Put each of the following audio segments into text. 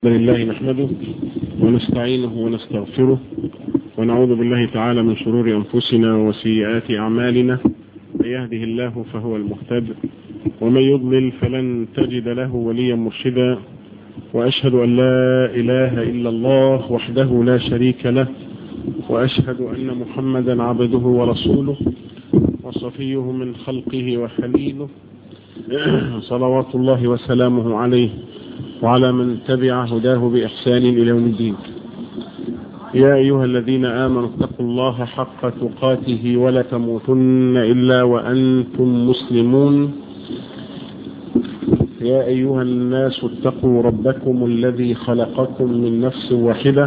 لله نحمده ونستعينه ونستغفره ونعوذ بالله تعالى من شرور أنفسنا وسيئات أعمالنا من يهده الله فهو المهتد ومن يضلل فلن تجد له وليا مرشدا وأشهد أن لا إله إلا الله وحده لا شريك له وأشهد أن محمدا عبده ورسوله وصفيه من خلقه وخليله صلوات الله وسلامه عليه وعلى من تبع هداه بإحسان إلى يوم الدين يا أيها الذين آمنوا اتقوا الله حق تقاته ولا تموتن إلا وأنتم مسلمون يا أيها الناس اتقوا ربكم الذي خلقكم من نفس واحدة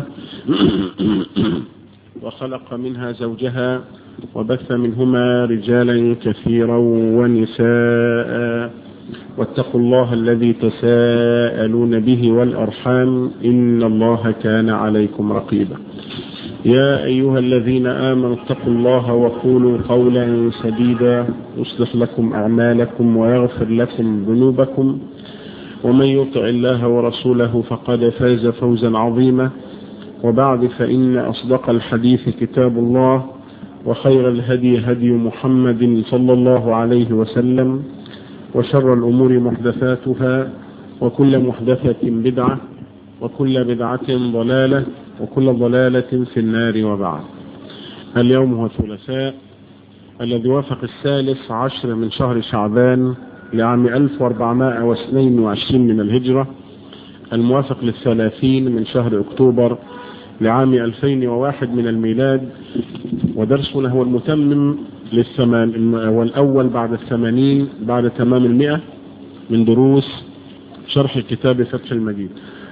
وخلق منها زوجها وبث منهما رجالا كثيرا ونساء واتقوا الله الذي تساءلون به والأرحام إن الله كان عليكم رقيبا يا أيها الذين آمنوا اتقوا الله وقولوا قولا سديدا يصلح لكم أعمالكم ويغفر لكم ذنوبكم ومن يطع الله ورسوله فقد فاز فوزا عظيما وبعد فإن أصدق الحديث كتاب الله وخير الهدي هدي محمد صلى الله عليه وسلم وشر الأمور محدثاتها وكل محدثة بدعة وكل بدعة ضلالة وكل ضلالة في النار وبعد اليوم هو ثلاثاء الذي وافق الثالث عشر من شهر شعبان لعام 1422 من الهجرة الموافق للثلاثين من شهر أكتوبر لعام 2001 من الميلاد ودرسنا هو المتمم للثمان والأول بعد الثمانين بعد تمام المئة من دروس شرح كتاب فتح المجيد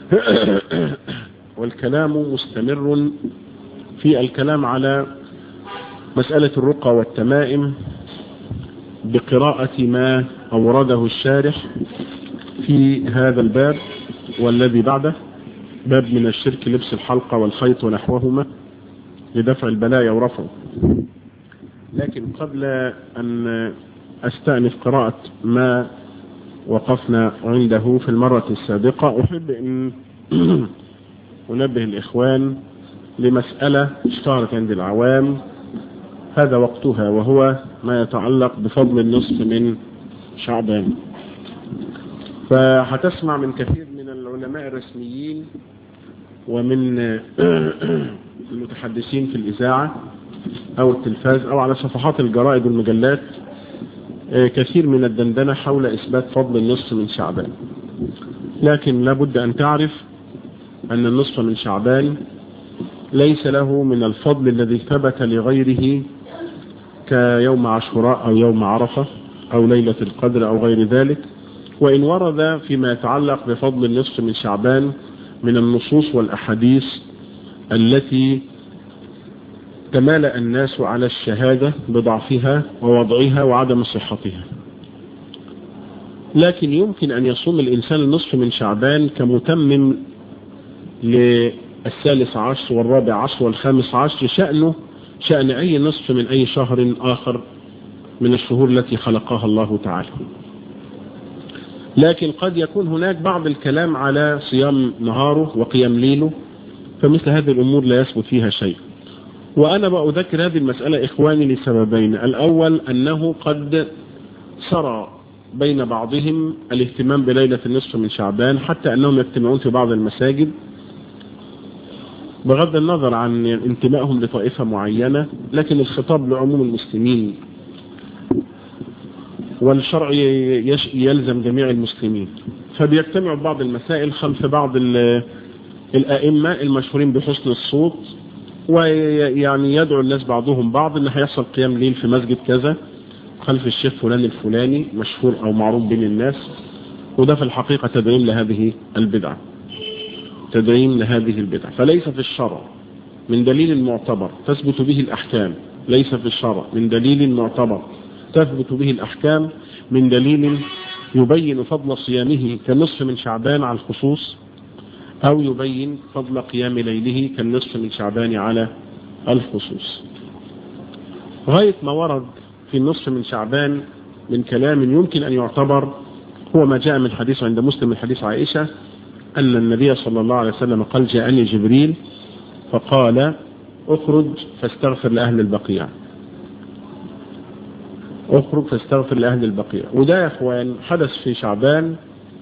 والكلام مستمر في الكلام على مسألة الرقى والتمائم بقراءة ما أورده الشارح في هذا الباب والذي بعده باب من الشرك لبس الحلقة والخيط ونحوهما لدفع البلايا ورفعه لكن قبل أن أستأنف قراءة ما وقفنا عنده في المرة السابقة أحب أن أنبه الإخوان لمسألة اشتهرت عند العوام هذا وقتها وهو ما يتعلق بفضل النصف من شعبان فهتسمع من كثير من العلماء الرسميين ومن المتحدثين في الإذاعة أو التلفاز أو على صفحات الجرائد والمجلات كثير من الدندنة حول إثبات فضل النصف من شعبان لكن لابد أن تعرف أن النصف من شعبان ليس له من الفضل الذي ثبت لغيره كيوم عاشوراء أو يوم عرفة أو ليلة القدر أو غير ذلك وإن ورد فيما يتعلق بفضل النصف من شعبان من النصوص والأحاديث التي تمالأ الناس على الشهادة بضعفها ووضعها وعدم صحتها لكن يمكن أن يصوم الإنسان النصف من شعبان كمتمم للثالث عشر والرابع عشر والخامس عشر شأنه شأن أي نصف من أي شهر آخر من الشهور التي خلقها الله تعالى لكن قد يكون هناك بعض الكلام على صيام نهاره وقيام ليله فمثل هذه الأمور لا يثبت فيها شيء وأنا بأذكر هذه المسألة إخواني لسببين الأول أنه قد سرى بين بعضهم الاهتمام بليلة النصف من شعبان حتى أنهم يجتمعون في بعض المساجد بغض النظر عن انتمائهم لطائفة معينة لكن الخطاب لعموم المسلمين والشرع يلزم جميع المسلمين فبيجتمعوا بعض المسائل خلف بعض الأئمة المشهورين بحسن الصوت ويعني يدعو الناس بعضهم بعض ان هيحصل قيام ليل في مسجد كذا خلف الشيخ فلان الفلاني مشهور او معروف بين الناس وده في الحقيقة تدعيم لهذه البدعة تدعيم لهذه البدعة فليس في الشرع من دليل معتبر تثبت به الأحكام ليس في الشرع من دليل معتبر تثبت به الأحكام من دليل يبين فضل صيامه كنصف من شعبان على الخصوص أو يبين فضل قيام ليله كالنصف من شعبان على الخصوص غاية ما ورد في النصف من شعبان من كلام يمكن أن يعتبر هو ما جاء من حديث عند مسلم من حديث عائشة أن النبي صلى الله عليه وسلم قال جاءني جبريل فقال اخرج فاستغفر لأهل البقيع اخرج فاستغفر لأهل البقيع وده يا اخوان حدث في شعبان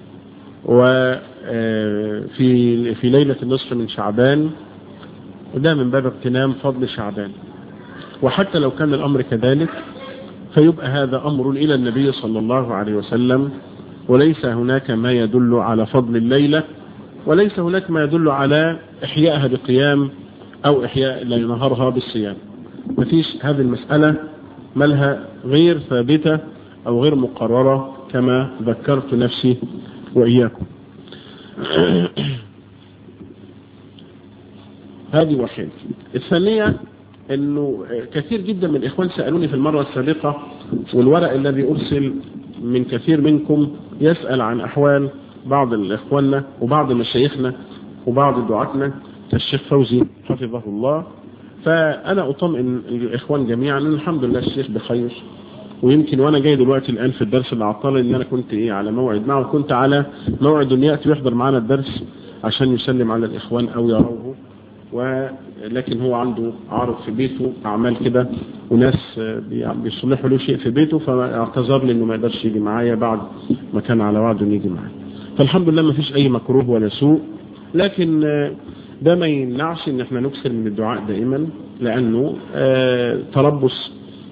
وفي في ليلة النصف من شعبان وده من باب اغتنام فضل شعبان وحتى لو كان الأمر كذلك فيبقى هذا أمر إلى النبي صلى الله عليه وسلم وليس هناك ما يدل على فضل الليلة وليس هناك ما يدل على إحيائها بقيام أو إحياء نهارها بالصيام مفيش هذه المسألة ملها غير ثابتة أو غير مقررة كما ذكرت نفسي وإياكم هذه واحدة الثانية انه كثير جدا من الاخوان سألوني في المرة السابقة والورق الذي ارسل من كثير منكم يسأل عن احوال بعض الاخواننا وبعض مشايخنا وبعض دعاتنا كالشيخ فوزي حفظه الله فانا اطمئن الاخوان جميعا ان الحمد لله الشيخ بخير ويمكن وانا جاي دلوقتي الان في الدرس اللي عطل ان انا كنت ايه على موعد معه كنت على موعد ان ياتي ويحضر معنا الدرس عشان يسلم على الاخوان او يروه ولكن هو عنده عارض في بيته اعمال كده وناس بيصلحوا له شيء في بيته فاعتذر لي انه ما يقدرش يجي معايا بعد ما كان على وعده انه يجي معايا فالحمد لله ما فيش اي مكروه ولا سوء لكن ده ما يمنعش ان احنا نكثر من الدعاء دائما لانه تربص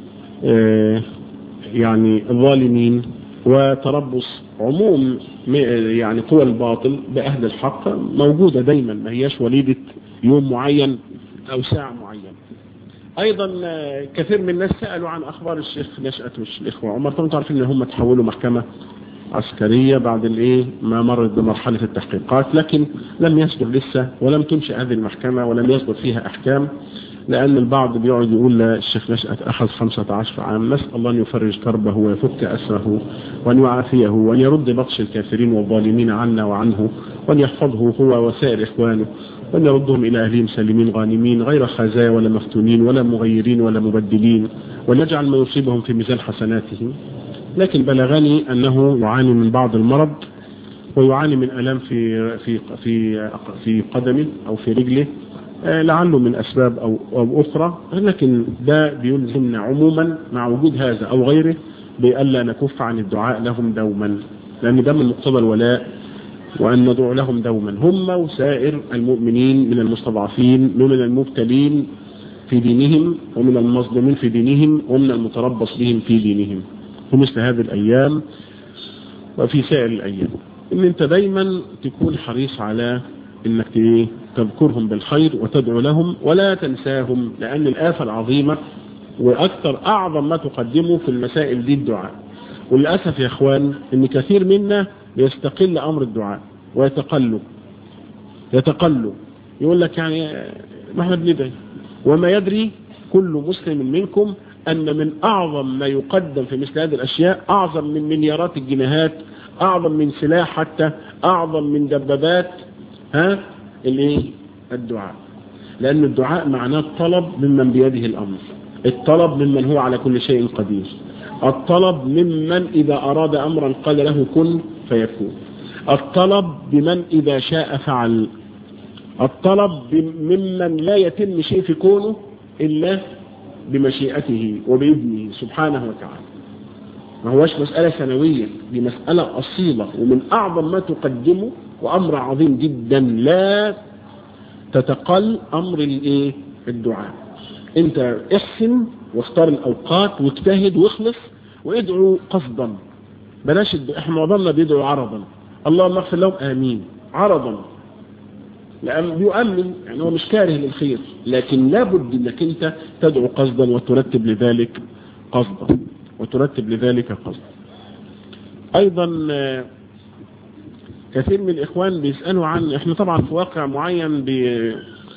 يعني الظالمين وتربص عموم يعني قوى الباطل بأهل الحق موجودة دايما ما هياش وليدة يوم معين أو ساعة معينة أيضا كثير من الناس سألوا عن أخبار الشيخ نشأة الإخوة عمر طبعا تعرفين أن هم تحولوا محكمة عسكرية بعد الايه ما مرت بمرحلة التحقيقات لكن لم يصدر لسه ولم تنشأ هذه المحكمة ولم يصدر فيها أحكام لأن البعض بيقعد يقول لا الشيخ نشأة أخذ 15 عام نسأل الله أن يفرج كربه ويفك أسره وأن يعافيه وأن يرد بطش الكافرين والظالمين عنا وعنه وأن يحفظه هو وسائر إخوانه وأن يردهم إلى أهلهم سالمين غانمين غير خزايا ولا مفتونين ولا مغيرين ولا مبدلين وليجعل ما يصيبهم في ميزان حسناتهم لكن بلغني أنه يعاني من بعض المرض ويعاني من ألم في في في في قدمه أو في رجله لعله من أسباب أو, أو أخرى لكن ده بيلزمنا عموما مع وجود هذا أو غيره بألا نكف عن الدعاء لهم دوما لأن ده من مقتضى الولاء وأن ندعو لهم دوما هم وسائر المؤمنين من المستضعفين ومن المبتلين في دينهم ومن المظلومين في دينهم ومن المتربص بهم في دينهم في مثل هذه الأيام وفي سائر الأيام إن أنت دايما تكون حريص على إنك تذكرهم بالخير وتدعو لهم ولا تنساهم لأن الآفة العظيمة وأكثر أعظم ما تقدمه في المسائل دي الدعاء وللأسف يا أخوان إن كثير منا يستقل أمر الدعاء ويتقلوا يتقلوا يقول لك يعني ما احنا بندعي وما يدري كل مسلم منكم أن من أعظم ما يقدم في مثل هذه الأشياء أعظم من مليارات الجنيهات أعظم من سلاح حتى أعظم من دبابات ها الايه الدعاء لأن الدعاء معناه الطلب ممن بيده الأمر الطلب ممن هو على كل شيء قدير الطلب ممن إذا أراد أمرا قال له كن فيكون الطلب بمن إذا شاء فعل الطلب ممن لا يتم شيء في كونه إلا بمشيئته وبإذنه سبحانه وتعالى ما هوش مسألة سنوية دي مسألة أصيلة ومن أعظم ما تقدمه وأمر عظيم جدا لا تتقل أمر الايه الدعاء انت احسن واختار الأوقات واجتهد واخلص وادعو قصدا بلاش احنا معظمنا بيدعو عرضا اللهم اغفر لهم آمين عرضا لأن بيؤمن يعني هو مش كاره للخير لكن لابد انك انت تدعو قصدا وترتب لذلك قصدا وترتب لذلك قصدا ايضا كثير من الاخوان بيسألوا عن احنا طبعا في واقع معين بي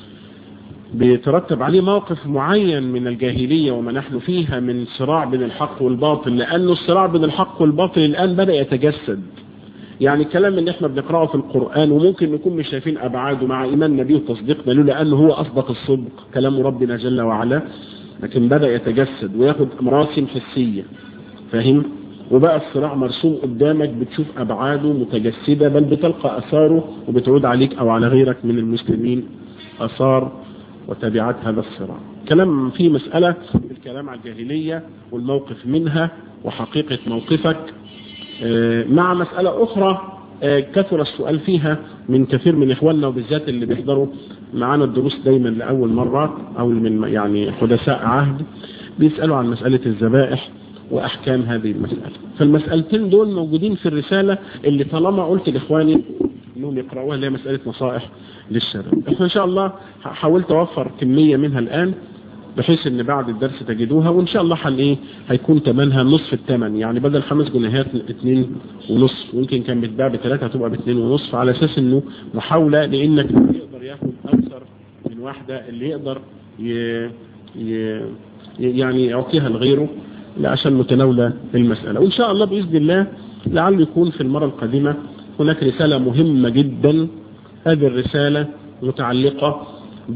بيترتب عليه موقف معين من الجاهلية وما نحن فيها من صراع بين الحق والباطل لأنه الصراع بين الحق والباطل الآن بدأ يتجسد يعني الكلام اللي احنا بنقرأه في القرآن وممكن نكون مش شايفين أبعاده مع إيماننا به وتصديقنا له لأنه هو أصدق الصدق كلام ربنا جل وعلا لكن بدأ يتجسد وياخد مراسم حسية فاهم وبقى الصراع مرسوم قدامك بتشوف أبعاده متجسدة بل بتلقى أثاره وبتعود عليك أو على غيرك من المسلمين أثار وتبعات هذا الصراع كلام في مسألة الكلام على الجاهلية والموقف منها وحقيقة موقفك مع مسألة أخرى كثر السؤال فيها من كثير من إخواننا وبالذات اللي بيحضروا معانا الدروس دايما لأول مرة أو من يعني حدثاء عهد بيسألوا عن مسألة الذبائح وأحكام هذه المسألة فالمسألتين دول موجودين في الرسالة اللي طالما قلت لإخواني انهم يقرأوها اللي هي مسألة نصائح للشباب احنا ان شاء الله حاولت اوفر كمية منها الان بحيث ان بعد الدرس تجدوها وان شاء الله حل ايه هيكون تمنها نصف الثمن يعني بدل خمس جنيهات اتنين ونصف ويمكن كان بتباع بثلاثة هتبقى باتنين ونصف على اساس انه محاولة لانك اللي يقدر ياخد اكثر من واحدة اللي يقدر ي... ي... يعني يعطيها لغيره عشان متناولة المسألة وإن شاء الله بإذن الله لعل يكون في المرة القادمة هناك رسالة مهمة جدا هذه الرسالة متعلقة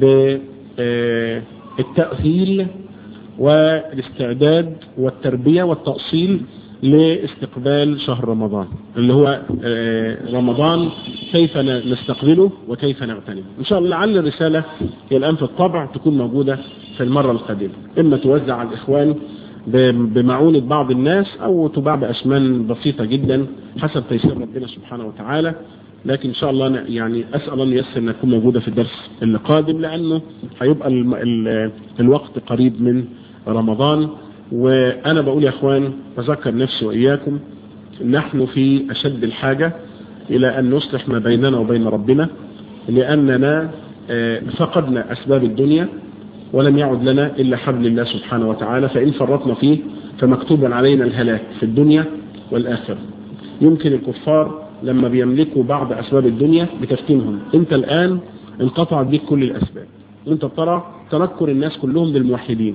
بالتأهيل والاستعداد والتربية والتأصيل لاستقبال شهر رمضان اللي هو رمضان كيف نستقبله وكيف نغتنمه إن شاء الله لعل الرسالة هي الآن في الطبع تكون موجودة في المرة القادمة إما توزع على الإخوان بمعونة بعض الناس أو تباع بأثمان بسيطة جدا حسب تيسير ربنا سبحانه وتعالى لكن إن شاء الله يعني أسأل أن يسر أن تكون موجودة في الدرس اللي قادم لأنه هيبقى ال ال الوقت قريب من رمضان وأنا بقول يا أخوان بذكر نفسي وإياكم نحن في أشد الحاجة إلى أن نصلح ما بيننا وبين ربنا لأننا فقدنا أسباب الدنيا ولم يعد لنا إلا حبل الله سبحانه وتعالى فإن فرطنا فيه فمكتوب علينا الهلاك في الدنيا والآخرة يمكن الكفار لما بيملكوا بعض أسباب الدنيا بتفتنهم أنت الآن انقطعت بك كل الأسباب أنت ترى تنكر الناس كلهم للموحدين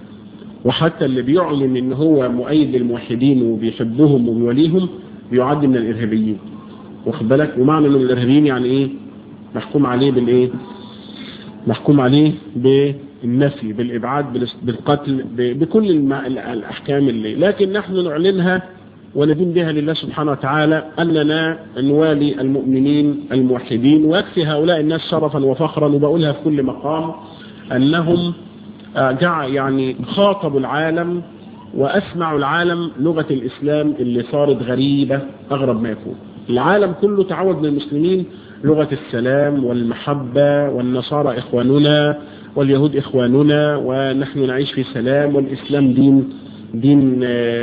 وحتى اللي بيعلن ان هو مؤيد للموحدين وبيحبهم وبيوليهم بيعد من الارهابيين واخد بالك ومعنى انه من الارهابيين يعني ايه محكوم عليه بالايه محكوم عليه بالنفي بالابعاد بالقتل بكل الاحكام اللي لكن نحن نعلنها وندين بها لله سبحانه وتعالى أننا نوالي المؤمنين الموحدين ويكفي هؤلاء الناس شرفا وفخرا وبقولها في كل مقام أنهم جع يعني خاطبوا العالم وأسمعوا العالم لغة الإسلام اللي صارت غريبة أغرب ما يكون العالم كله تعود من المسلمين لغة السلام والمحبة والنصارى إخواننا واليهود إخواننا ونحن نعيش في سلام والإسلام دين دين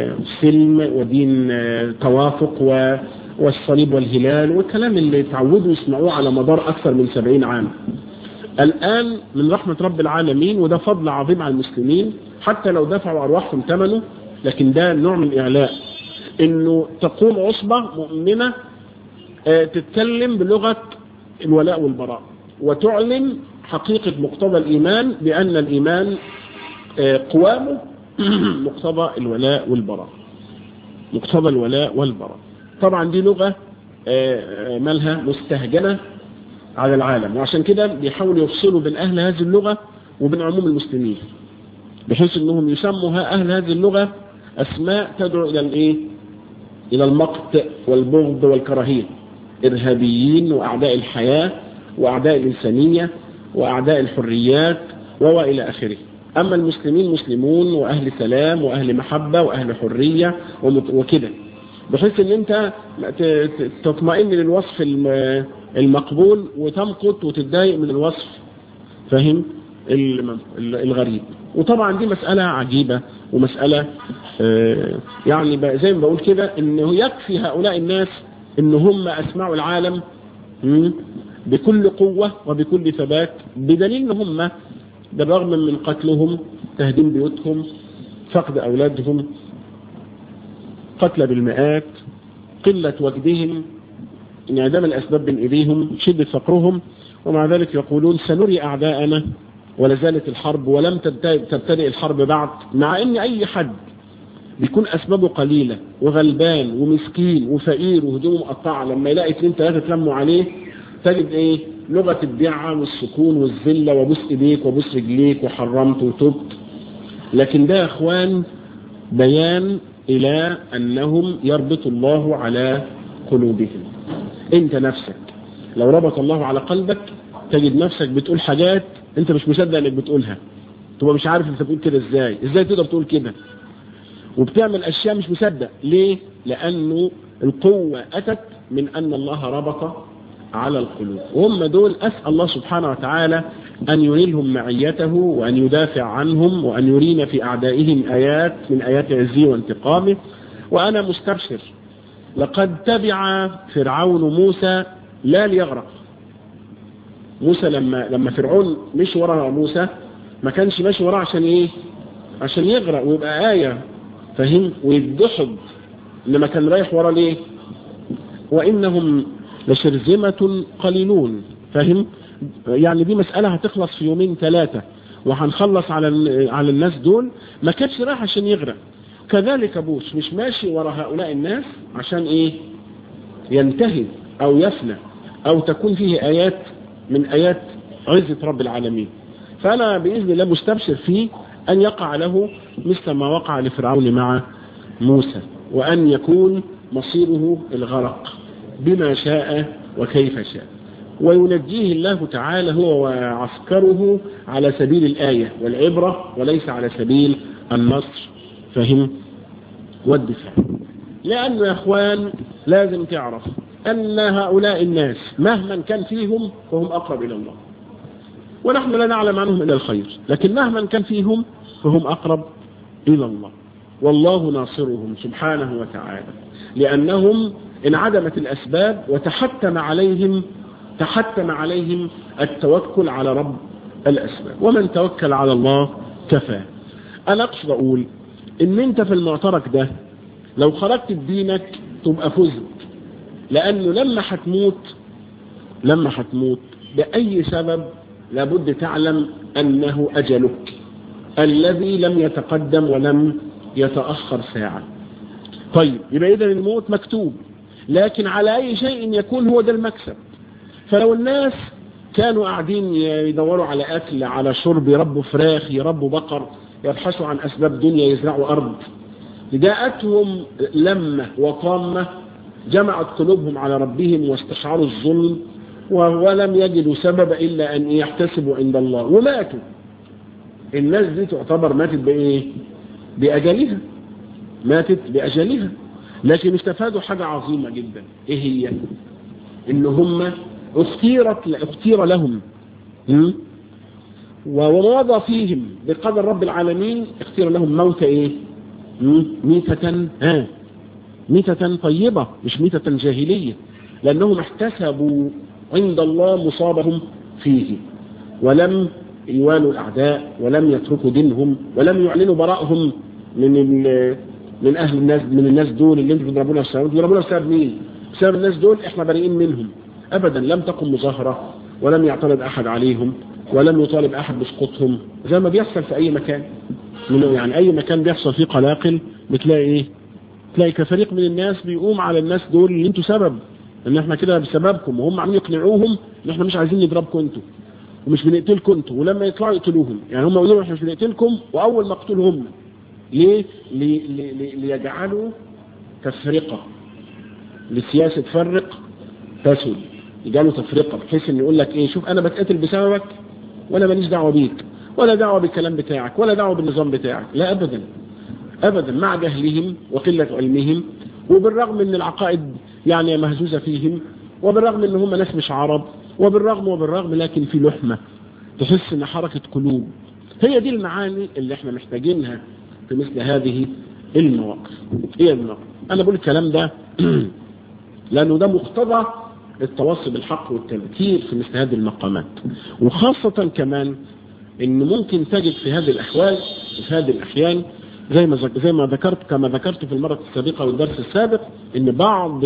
سلم ودين توافق والصليب والهلال والكلام اللي تعودوا يسمعوه على مدار أكثر من سبعين عام الآن من رحمة رب العالمين وده فضل عظيم على المسلمين حتى لو دفعوا أرواحهم ثمنه لكن ده نوع من الإعلاء إنه تقوم عصبة مؤمنة تتكلم بلغة الولاء والبراء وتعلن حقيقة مقتضى الإيمان بأن الإيمان قوامه مقتضى الولاء والبراء مقتضى الولاء والبراء طبعا دي لغة مالها مستهجنة على العالم وعشان كده بيحاولوا يفصلوا بين أهل هذه اللغة وبين عموم المسلمين بحيث أنهم يسموا أهل هذه اللغة أسماء تدعو إلى الإيه؟ إلى المقت والبغض والكراهية إرهابيين وأعداء الحياة وأعداء الإنسانية وأعداء الحريات وإلى آخره أما المسلمين مسلمون وأهل سلام وأهل محبة وأهل حرية وكده بحيث أن أنت تطمئن للوصف المقبول وتمقت وتتضايق من الوصف فاهم الغريب وطبعا دي مسألة عجيبة ومسألة يعني زي ما بقول كده انه يكفي هؤلاء الناس ان هم اسمعوا العالم بكل قوة وبكل ثبات بدليل ان هم بالرغم من قتلهم تهديم بيوتهم فقد أولادهم قتل بالمئات قلة وجدهم انعدام الأسباب بين إيديهم شدة فقرهم ومع ذلك يقولون سنري أعداءنا ولا زالت الحرب ولم تبتدئ الحرب بعد مع أن أي حد بيكون أسبابه قليلة وغلبان ومسكين وفقير وهدومه مقطعة لما يلاقي اثنين ثلاثة تلموا عليه تجد ايه لغة الدعة والسكون والذلة وبوس ايديك وبوس رجليك وحرمت وتبت لكن ده يا اخوان بيان إلى أنهم يربط الله على قلوبهم أنت نفسك لو ربط الله على قلبك تجد نفسك بتقول حاجات أنت مش مصدق أنك بتقولها تبقى مش عارف أنت بتقول كده إزاي إزاي تقدر تقول كده وبتعمل أشياء مش مصدق ليه لأنه القوة أتت من أن الله ربط على القلوب وهم دول أسأل الله سبحانه وتعالى أن ينيلهم معيته وأن يدافع عنهم وأن يرينا في أعدائهم آيات من آيات عزه وانتقامه وأنا مستبشر لقد تبع فرعون موسى لا ليغرق موسى لما لما فرعون مشي ورا موسى ما كانش ماشي وراه عشان ايه عشان يغرق ويبقى آية فهم ويتدحض انما كان رايح ورا ليه وإنهم لشرذمة قليلون فهم يعني دي مسألة هتخلص في يومين ثلاثة وهنخلص على على الناس دول ما كانش رايح عشان يغرق كذلك بوس مش ماشي ورا هؤلاء الناس عشان ايه ينتهي او يفنى او تكون فيه ايات من ايات عزة رب العالمين فانا باذن الله مستبشر فيه ان يقع له مثل ما وقع لفرعون مع موسى وان يكون مصيره الغرق بما شاء وكيف شاء وينجيه الله تعالى هو وعسكره على سبيل الآية والعبرة وليس على سبيل النصر فهم والدفاع لأنه يا أخوان لازم تعرف أن هؤلاء الناس مهما كان فيهم فهم أقرب إلى الله ونحن لا نعلم عنهم إلا الخير لكن مهما كان فيهم فهم أقرب إلى الله والله ناصرهم سبحانه وتعالى لأنهم انعدمت الأسباب وتحتم عليهم تحتم عليهم التوكل على رب الأسباب ومن توكل على الله كفى أنا أقصد أقول إن أنت في المعترك ده لو خرجت بدينك تبقى فزت لأنه لما هتموت لما هتموت بأي سبب لابد تعلم أنه أجلك الذي لم يتقدم ولم يتأخر ساعة طيب يبقى إذا الموت مكتوب لكن على أي شيء يكون هو ده المكسب فلو الناس كانوا قاعدين يدوروا على أكل على شرب يربوا فراخ يربوا بقر يبحثوا عن أسباب دنيا يزرعوا أرض جاءتهم لمة وطامة جمعت قلوبهم على ربهم واستشعروا الظلم ولم يجدوا سبب إلا أن يحتسبوا عند الله وماتوا الناس دي تعتبر ماتت بإيه بأجلها ماتت بأجلها لكن استفادوا حاجة عظيمة جدا ايه هي ان هم اختيرت اختير لهم ومضى فيهم بقدر رب العالمين اختير لهم موت ايه ميتة ها ميتة طيبة مش ميتة جاهلية لانهم احتسبوا عند الله مصابهم فيه ولم يوالوا الاعداء ولم يتركوا دينهم ولم يعلنوا براءهم من من اهل الناس من الناس دول اللي انتوا بتضربونا بسبب بتضربونا بسبب مين بسبب الناس دول احنا بريئين منهم ابدا لم تقم مظاهرة ولم يعترض احد عليهم ولم يطالب احد بسقوطهم زي ما بيحصل في اي مكان يعني اي مكان بيحصل فيه قلاقل بتلاقي ايه تلاقي كفريق من الناس بيقوم على الناس دول اللي انتوا سبب ان احنا كده بسببكم وهم عم يقنعوهم ان احنا مش عايزين نضربكم انتوا ومش بنقتلكم انتوا ولما يطلعوا يقتلوهم يعني هم يقولوا احنا مش بنقتلكم واول مقتول هم ليه لي لي ليجعلوا تفرقة لسياسة فرق تسد يجعلوا تفرقة بحيث ان يقول لك ايه شوف انا بتقتل بسببك وانا ماليش دعوة بيك ولا دعوة بالكلام بتاعك ولا دعوة بالنظام بتاعك لا ابدا ابدا مع جهلهم وقلة علمهم وبالرغم ان العقائد يعني مهزوزة فيهم وبالرغم ان هم ناس مش عرب وبالرغم وبالرغم لكن في لحمة تحس ان حركة قلوب هي دي المعاني اللي احنا محتاجينها في مثل هذه المواقف هي المواقف انا بقول الكلام ده لانه ده مقتضى التواصي بالحق والتذكير في مثل هذه المقامات وخاصة كمان ان ممكن تجد في هذه الاحوال في هذه الاحيان زي ما زي ما ذكرت كما ذكرت في المرة السابقة والدرس السابق ان بعض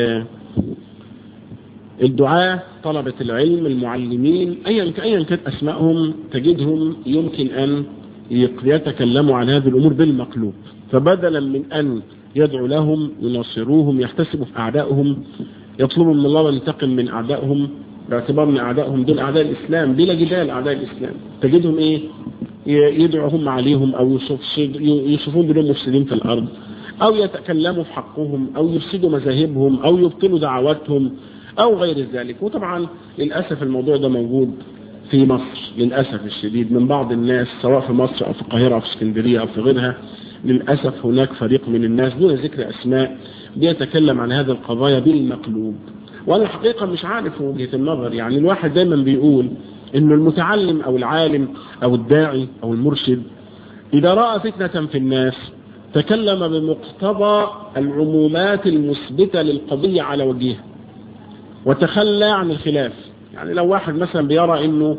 الدعاة طلبة العلم المعلمين ايا ايا كانت اسمائهم تجدهم يمكن ان يتكلموا عن هذه الامور بالمقلوب فبدلا من ان يدعو لهم يناصروهم يحتسبوا في اعدائهم يطلبوا من الله ان ينتقم من اعدائهم باعتبار ان اعدائهم دول اعداء الاسلام بلا جدال اعداء الاسلام تجدهم ايه يدعوهم عليهم او يوصفون دول مفسدين في الارض أو يتكلموا في حقهم أو يفسدوا مذاهبهم أو يبطلوا دعواتهم أو غير ذلك وطبعا للأسف الموضوع ده موجود في مصر للأسف الشديد من بعض الناس سواء في مصر أو في القاهرة أو في اسكندرية أو في غيرها للأسف هناك فريق من الناس دون ذكر أسماء بيتكلم عن هذه القضايا بالمقلوب وأنا الحقيقة مش عارف وجهة النظر يعني الواحد دايما بيقول إنه المتعلم أو العالم أو الداعي أو المرشد إذا رأى فتنة في الناس تكلم بمقتضى العمومات المثبتة للقضية على وجهها وتخلى عن الخلاف يعني لو واحد مثلا بيرى انه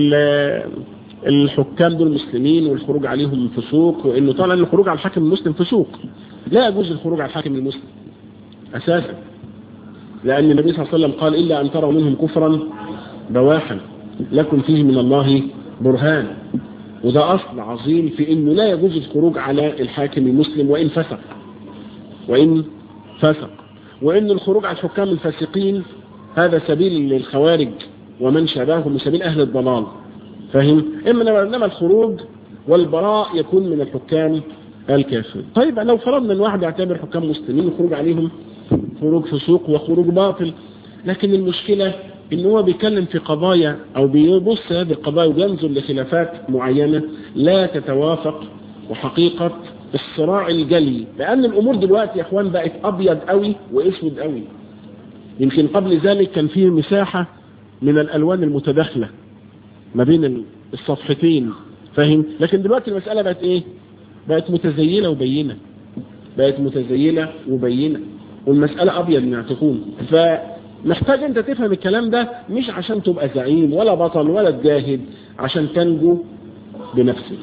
الحكام دول مسلمين والخروج عليهم فسوق وانه طبعا الخروج على الحاكم المسلم فسوق لا يجوز الخروج على الحاكم المسلم اساسا لان النبي صلى الله عليه وسلم قال الا ان تروا منهم كفرا بواحا لكم فيه من الله برهان وده اصل عظيم في انه لا يجوز الخروج على الحاكم المسلم وان فسق وان فسق وان الخروج على الحكام الفاسقين هذا سبيل للخوارج ومن شابههم سبيل أهل الضلال فهم إما إنما الخروج والبراء يكون من الحكام الكافرين طيب لو فرضنا أن واحد يعتبر حكام مسلمين الخروج عليهم خروج فسوق وخروج باطل لكن المشكلة ان هو بيتكلم في قضايا او بيبص هذه القضايا وينزل لخلافات معينة لا تتوافق وحقيقة الصراع الجلي لان الامور دلوقتي يا اخوان بقت ابيض قوي واسود قوي يمكن قبل ذلك كان فيه مساحة من الألوان المتداخلة ما بين الصفحتين فاهم لكن دلوقتي المسألة بقت ايه بقت متزينة وبينة بقت متزينة وبينة والمسألة أبيض من تكون فمحتاج أنت تفهم الكلام ده مش عشان تبقى زعيم ولا بطل ولا تجاهد عشان تنجو بنفسك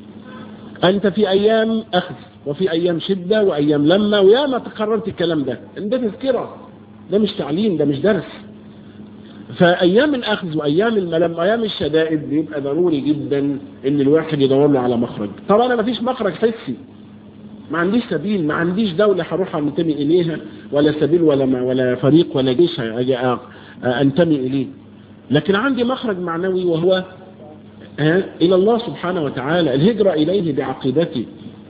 أنت في أيام أخذ وفي أيام شدة وأيام لما وياما تكررت الكلام ده ده تذكرة ده مش تعليم ده مش درس فأيام الأخذ وأيام الملم وأيام الشدائد بيبقى ضروري جدا إن الواحد يدور له على مخرج طبعا أنا ما فيش مخرج حسي ما عنديش سبيل ما عنديش دولة هروح أنتمي إليها ولا سبيل ولا ما ولا فريق ولا جيش أنتمي إليه لكن عندي مخرج معنوي وهو إلى الله سبحانه وتعالى الهجرة إليه بعقيدتي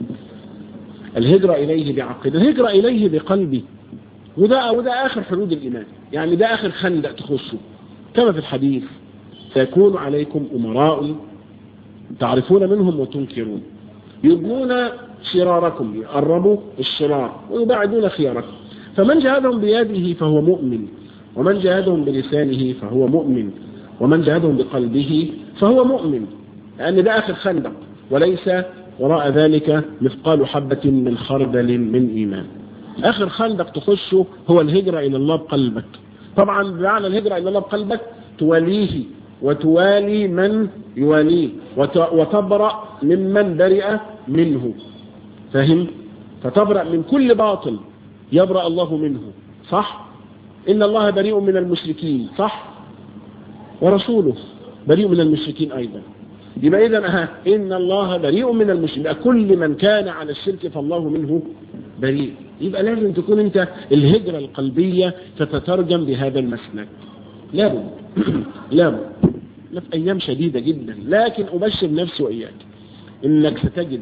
الهجرة إليه بعقيدتي الهجرة إليه بقلبي وده وده آخر حدود الإيمان يعني ده آخر خندق تخصه كما في الحديث سيكون عليكم أمراء تعرفون منهم وتنكرون يبنون شراركم يقربوا الشرار ويبعدون خياركم فمن جاهدهم بيده فهو مؤمن ومن جاهدهم بلسانه فهو مؤمن ومن جاهدهم بقلبه فهو مؤمن لأن ده آخر خندق وليس وراء ذلك مثقال حبة من خردل من إيمان آخر خندق تخشه هو الهجرة إلى الله بقلبك طبعا معنى الهجرة إلى الله بقلبك تواليه وتوالي من يواليه وتبرأ ممن برئ منه فهم فتبرأ من كل باطل يبرأ الله منه صح إن الله بريء من المشركين صح ورسوله بريء من المشركين أيضا يبقى إذا إن الله بريء من المشركين كل من كان على الشرك فالله منه بريء يبقى لازم تكون انت الهجرة القلبية تتترجم بهذا المسلك لابد لابد في ايام شديدة جدا لكن ابشر نفسي واياك انك ستجد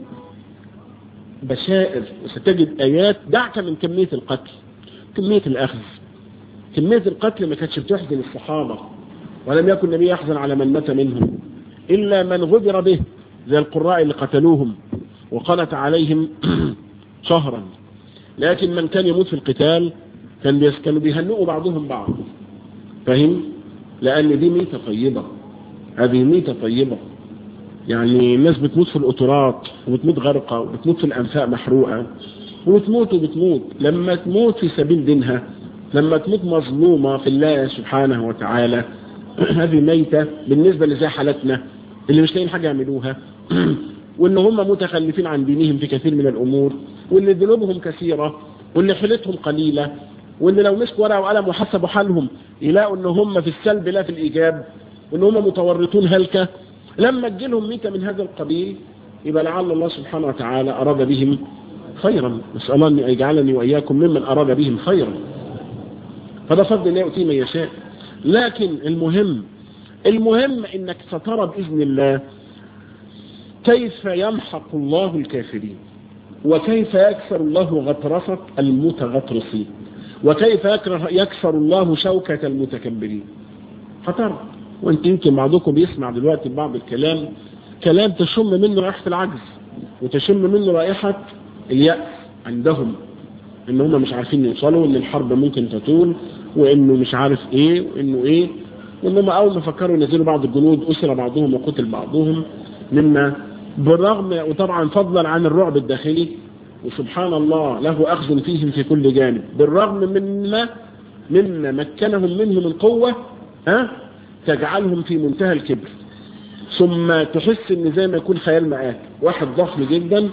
بشائر وستجد ايات دعك من كمية القتل كمية الاخذ كمية القتل ما كانتش بتحزن الصحابة ولم يكن النبي يحزن على من مات منهم الا من غدر به زي القراء اللي قتلوهم وقنت عليهم شهرا لكن من كان يموت في القتال كان كانوا بيهنئوا بعضهم بعض فاهم لأن دي ميتة طيبة هذه ميتة طيبة يعني الناس بتموت في القطورات وبتموت غرقة وبتموت في الأنفاق محروقة وبتموت وبتموت لما تموت في سبيل دينها لما تموت مظلومة في الله سبحانه وتعالى هذه ميتة بالنسبة لزي حالتنا اللي مش لاقيين حاجة يعملوها وان هم متخلفين عن دينهم في كثير من الامور واللي ذنوبهم كثيرة واللي حيلتهم قليلة واللي لو مسكوا ورقة وقلم وحسبوا حالهم يلاقوا ان هم في السلب لا في الايجاب وان هم متورطون هلكة لما تجيلهم ميتة من هذا القبيل يبقى لعل الله سبحانه وتعالى اراد بهم خيرا نسأل الله ان يجعلني واياكم ممن اراد بهم خيرا فده فضل الله يؤتي من يشاء لكن المهم المهم انك سترى باذن الله كيف يمحق الله الكافرين وكيف يكسر الله غطرسة المتغطرسين وكيف يكسر الله شوكة المتكبرين خطر وانت يمكن بعضكم بيسمع دلوقتي بعض الكلام كلام تشم منه رائحة العجز وتشم منه رائحة اليأس عندهم ان هم مش عارفين يوصلوا ان الحرب ممكن تطول وانه مش عارف ايه وانه ايه وانهم اول ما فكروا ينزلوا بعض الجنود اسر بعضهم وقتل بعضهم مما بالرغم وطبعا فضلا عن الرعب الداخلي وسبحان الله له اخذ فيهم في كل جانب بالرغم مما مما مكنهم منه من قوة ها تجعلهم في منتهى الكبر ثم تحس ان زي ما يكون خيال معاك واحد ضخم جدا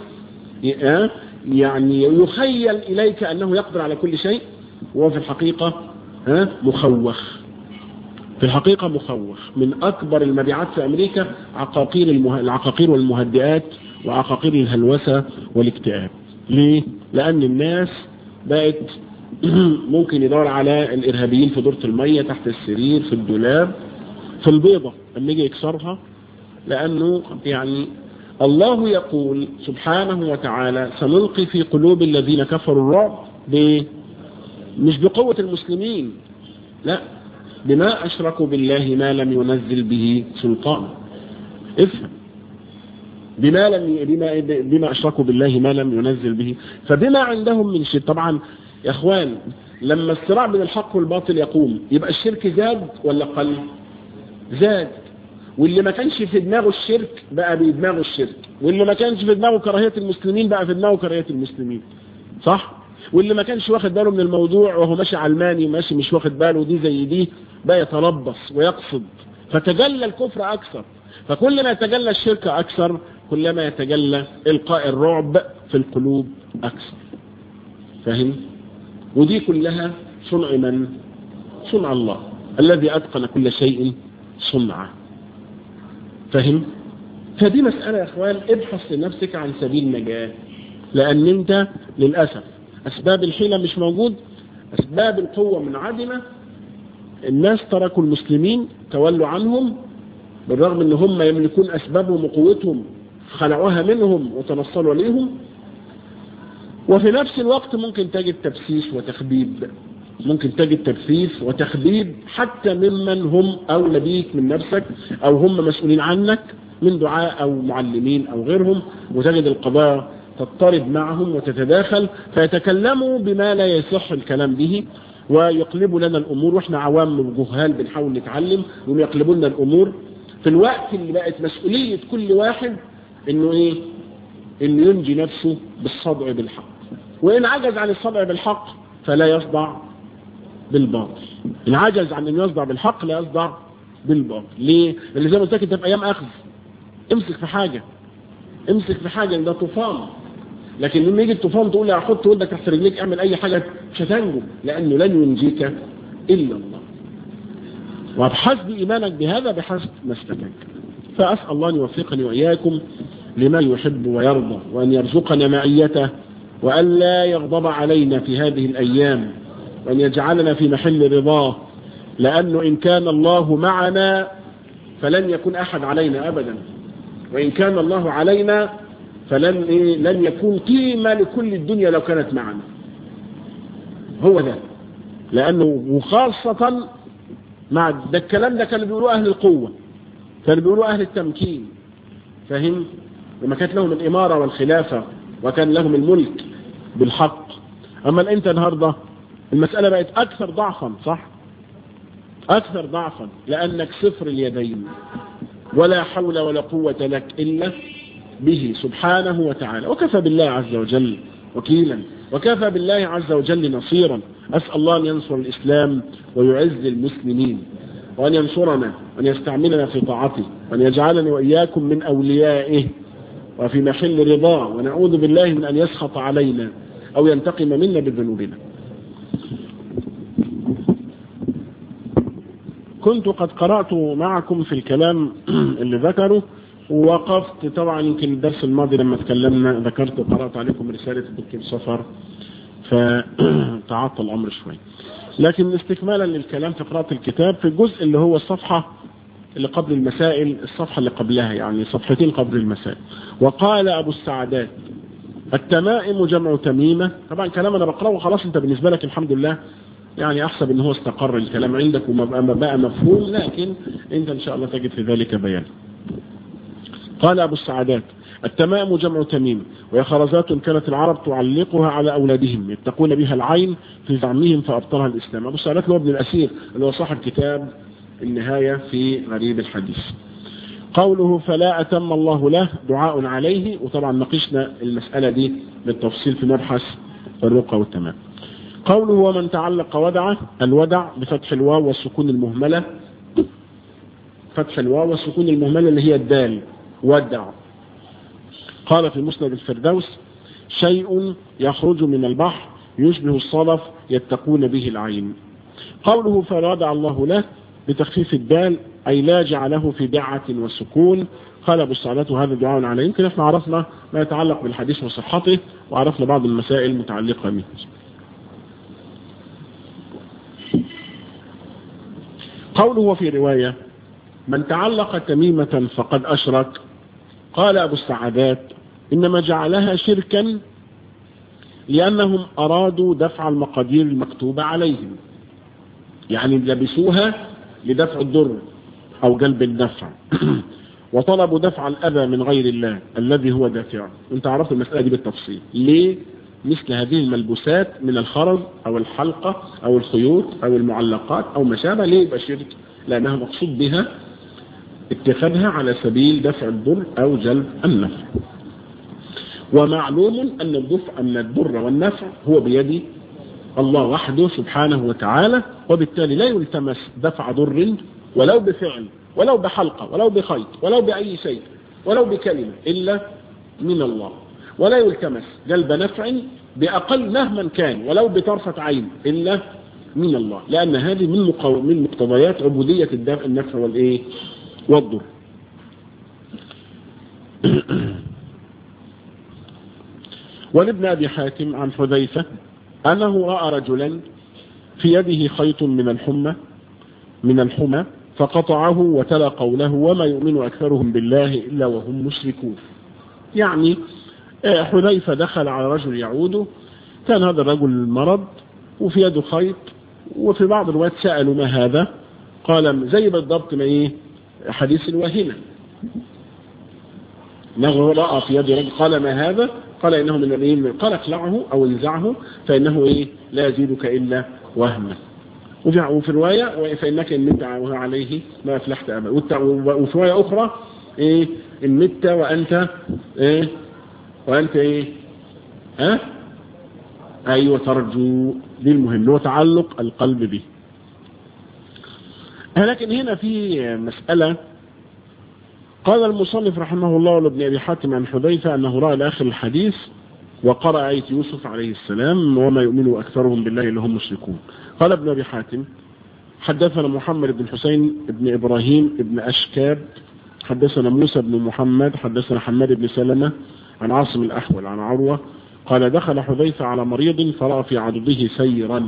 يعني يخيل اليك انه يقدر على كل شيء وهو في الحقيقة ها مخوخ في الحقيقة مخوخ من اكبر المبيعات في امريكا عقاقير المه... العقاقير والمهدئات وعقاقير الهلوسة والاكتئاب ليه لان الناس بقت ممكن يدور على الارهابيين في دورة المية تحت السرير في الدولاب في البيضة لما يجي يكسرها لانه يعني الله يقول سبحانه وتعالى سنلقي في قلوب الذين كفروا الرعب ب... مش بقوة المسلمين لا بما أشركوا بالله ما لم ينزل به سلطان افهم بما لم بما بما أشركوا بالله ما لم ينزل به فبما عندهم من شيء طبعا يا اخوان لما الصراع بين الحق والباطل يقوم يبقى الشرك زاد ولا قل زاد واللي ما كانش في دماغه الشرك بقى بدماغه الشرك واللي ما كانش في دماغه كراهية المسلمين بقى في دماغه كراهية المسلمين صح واللي ما كانش واخد باله من الموضوع وهو ماشي علماني ماشي مش واخد باله دي زي دي بقى يتربص ويقصد فتجلى الكفر اكثر فكل ما يتجلى الشرك اكثر كلما يتجلى القاء الرعب في القلوب اكثر فاهم ودي كلها صنع من صنع الله الذي اتقن كل شيء صنعه فاهم فدي مسألة يا اخوان ابحث لنفسك عن سبيل نجاة لان انت للأسف اسباب الحيلة مش موجود اسباب القوة منعدمة الناس تركوا المسلمين تولوا عنهم بالرغم ان هم يملكون اسبابهم وقوتهم خلعوها منهم وتنصلوا عليهم وفي نفس الوقت ممكن تجد تبسيس وتخبيب ممكن تجد تبسيس وتخبيب حتى ممن هم أولى بيك من نفسك أو هم مسؤولين عنك من دعاء أو معلمين أو غيرهم وتجد القضاء تضطرب معهم وتتداخل فيتكلموا بما لا يصح الكلام به ويقلبوا لنا الأمور وإحنا عوام وجهال بنحاول نتعلم ويقلبوا لنا الأمور في الوقت اللي بقت مسؤولية كل واحد إنه إيه إنه ينجي نفسه بالصدع بالحق وإن عجز عن الصدع بالحق فلا يصدع بالباطل إن عجز عن أن يصدع بالحق لا يصدع بالباطل ليه؟ لأن زي ما قلت لك أنت في أيام أخذ امسك في حاجة امسك في حاجة ده طوفان لكن لما يجي الطوفان تقول لي احط ودك تحت رجليك اعمل اي حاجة مش هتنجو لانه لن ينجيك الا الله وبحسب ايمانك بهذا بحسب مسلكك فاسال الله ان يوفقني واياكم لما يحب ويرضى وان يرزقنا معيته وان لا يغضب علينا في هذه الايام وان يجعلنا في محل رضاه لانه ان كان الله معنا فلن يكون احد علينا ابدا وان كان الله علينا فلن إيه لن يكون قيمة لكل الدنيا لو كانت معنا هو ده لأنه وخاصة مع ده الكلام ده كانوا بيقولوا أهل القوة كانوا بيقولوا أهل التمكين فهم لما كانت لهم الإمارة والخلافة وكان لهم الملك بالحق أما أنت النهاردة المسألة بقت أكثر ضعفا صح أكثر ضعفا لأنك صفر اليدين ولا حول ولا قوة لك إلا به سبحانه وتعالى وكفى بالله عز وجل وكيلا وكفى بالله عز وجل نصيرا أسأل الله أن ينصر الإسلام ويعز المسلمين وأن ينصرنا وأن يستعملنا في طاعته وأن يجعلني وإياكم من أوليائه وفي محل رضاه ونعوذ بالله من أن يسخط علينا أو ينتقم منا بذنوبنا كنت قد قرأت معكم في الكلام اللي ذكره ووقفت طبعا يمكن الدرس الماضي لما تكلمنا ذكرت وقرأت عليكم رسالة الدكتور سفر فتعطل الأمر شوي لكن استكمالا للكلام في قراءة الكتاب في الجزء اللي هو الصفحة اللي قبل المسائل الصفحة اللي قبلها يعني صفحتين قبل المسائل وقال أبو السعدات التمائم جمع تميمة طبعا كلام أنا بقرأه خلاص أنت بالنسبة لك الحمد لله يعني أحسب أنه استقر الكلام عندك وما بقى مفهوم لكن أنت إن شاء الله تجد في ذلك بيان قال أبو السعادات التمام جمع تميم وهي خرزات كانت العرب تعلقها على أولادهم يتقون بها العين في زعمهم فأبطلها الإسلام أبو السعادات هو ابن الأسير اللي هو صاحب كتاب النهاية في غريب الحديث قوله فلا أتم الله له دعاء عليه وطبعا ناقشنا المسألة دي بالتفصيل في مبحث الرقى والتمام قوله ومن تعلق ودعه الودع بفتح الواو والسكون المهملة فتح الواو والسكون المهملة اللي هي الدال ودع قال في مسند الفردوس شيء يخرج من البحر يشبه الصلف يتقون به العين قوله فودع الله له بتخفيف الدال أي لا جعله في دعة والسكون قال أبو السعادات هذا دعاء عليه يمكن احنا عرفنا ما يتعلق بالحديث وصحته وعرفنا بعض المسائل المتعلقة به قوله في رواية من تعلق تميمة فقد أشرك قال أبو السعادات إنما جعلها شركا لأنهم أرادوا دفع المقادير المكتوبة عليهم يعني لبسوها لدفع الضر أو جلب النفع وطلبوا دفع الأذى من غير الله الذي هو دافع انت عرفت المسألة دي بالتفصيل ليه مثل هذه الملبوسات من الخرز أو الحلقة أو الخيوط أو المعلقات أو ما شابه ليه يبقى شرك لأنها مقصود بها اتخاذها على سبيل دفع الضر أو جلب النفع ومعلوم أن الدفع أن الضر والنفع هو بيد الله وحده سبحانه وتعالى وبالتالي لا يلتمس دفع ضر ولو بفعل ولو بحلقة ولو بخيط ولو بأي شيء ولو بكلمة إلا من الله ولا يلتمس جلب نفع بأقل مهما كان ولو بطرفة عين إلا من الله لأن هذه من مقو... من مقتضيات عبودية الدفع النفع والإيه والضر ولابن أبي حاتم عن حذيفة أنه رأى رجلا في يده خيط من الحمى من الحمى فقطعه وتلا قوله وما يؤمن أكثرهم بالله إلا وهم مشركون يعني حذيفة دخل على رجل يعوده كان هذا الرجل مرض وفي يده خيط وفي بعض الوقت سألوا ما هذا قال زي بالضبط ما ايه حديث الواهنة انه رأى في يد رجل قال ما هذا قال انه من الايه قال اقلعه او انزعه فانه ايه لا يزيدك الا وهما وفي رواية فإنك إن مت عليه ما أفلحت أبدا وفي رواية أخرى إيه إن مت وأنت إيه وأنت إيه ها أيوة ترجو دي المهم هو تعلق القلب به لكن هنا في مسألة قال المصنف رحمه الله لابن أبي حاتم عن حذيفة أنه رأى لآخر الحديث وقرأ آية يوسف عليه السلام وما يؤمن أكثرهم بالله إلا هم مشركون قال ابن أبي حاتم حدثنا محمد بن حسين بن إبراهيم بن أشكاب حدثنا موسى بن محمد حدثنا حماد بن سلمة عن عاصم الأحول عن عروة قال دخل حذيفة على مريض فرأى في عضده سيرا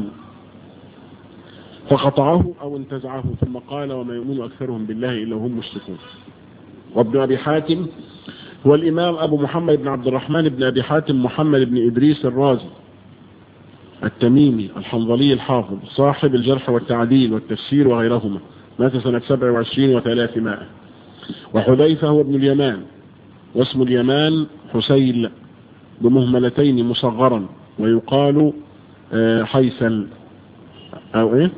فقطعه أو انتزعه ثم قال وما يؤمن أكثرهم بالله إلا هم مشركون وابن أبي حاتم هو الإمام أبو محمد بن عبد الرحمن بن أبي حاتم محمد بن إدريس الرازي التميمي الحنظلي الحافظ صاحب الجرح والتعديل والتفسير وغيرهما مات سنة 27 وثلاثمائة وحذيفة هو ابن اليمان واسم اليمان حسيل بمهملتين مصغرا ويقال حيسل أو إيه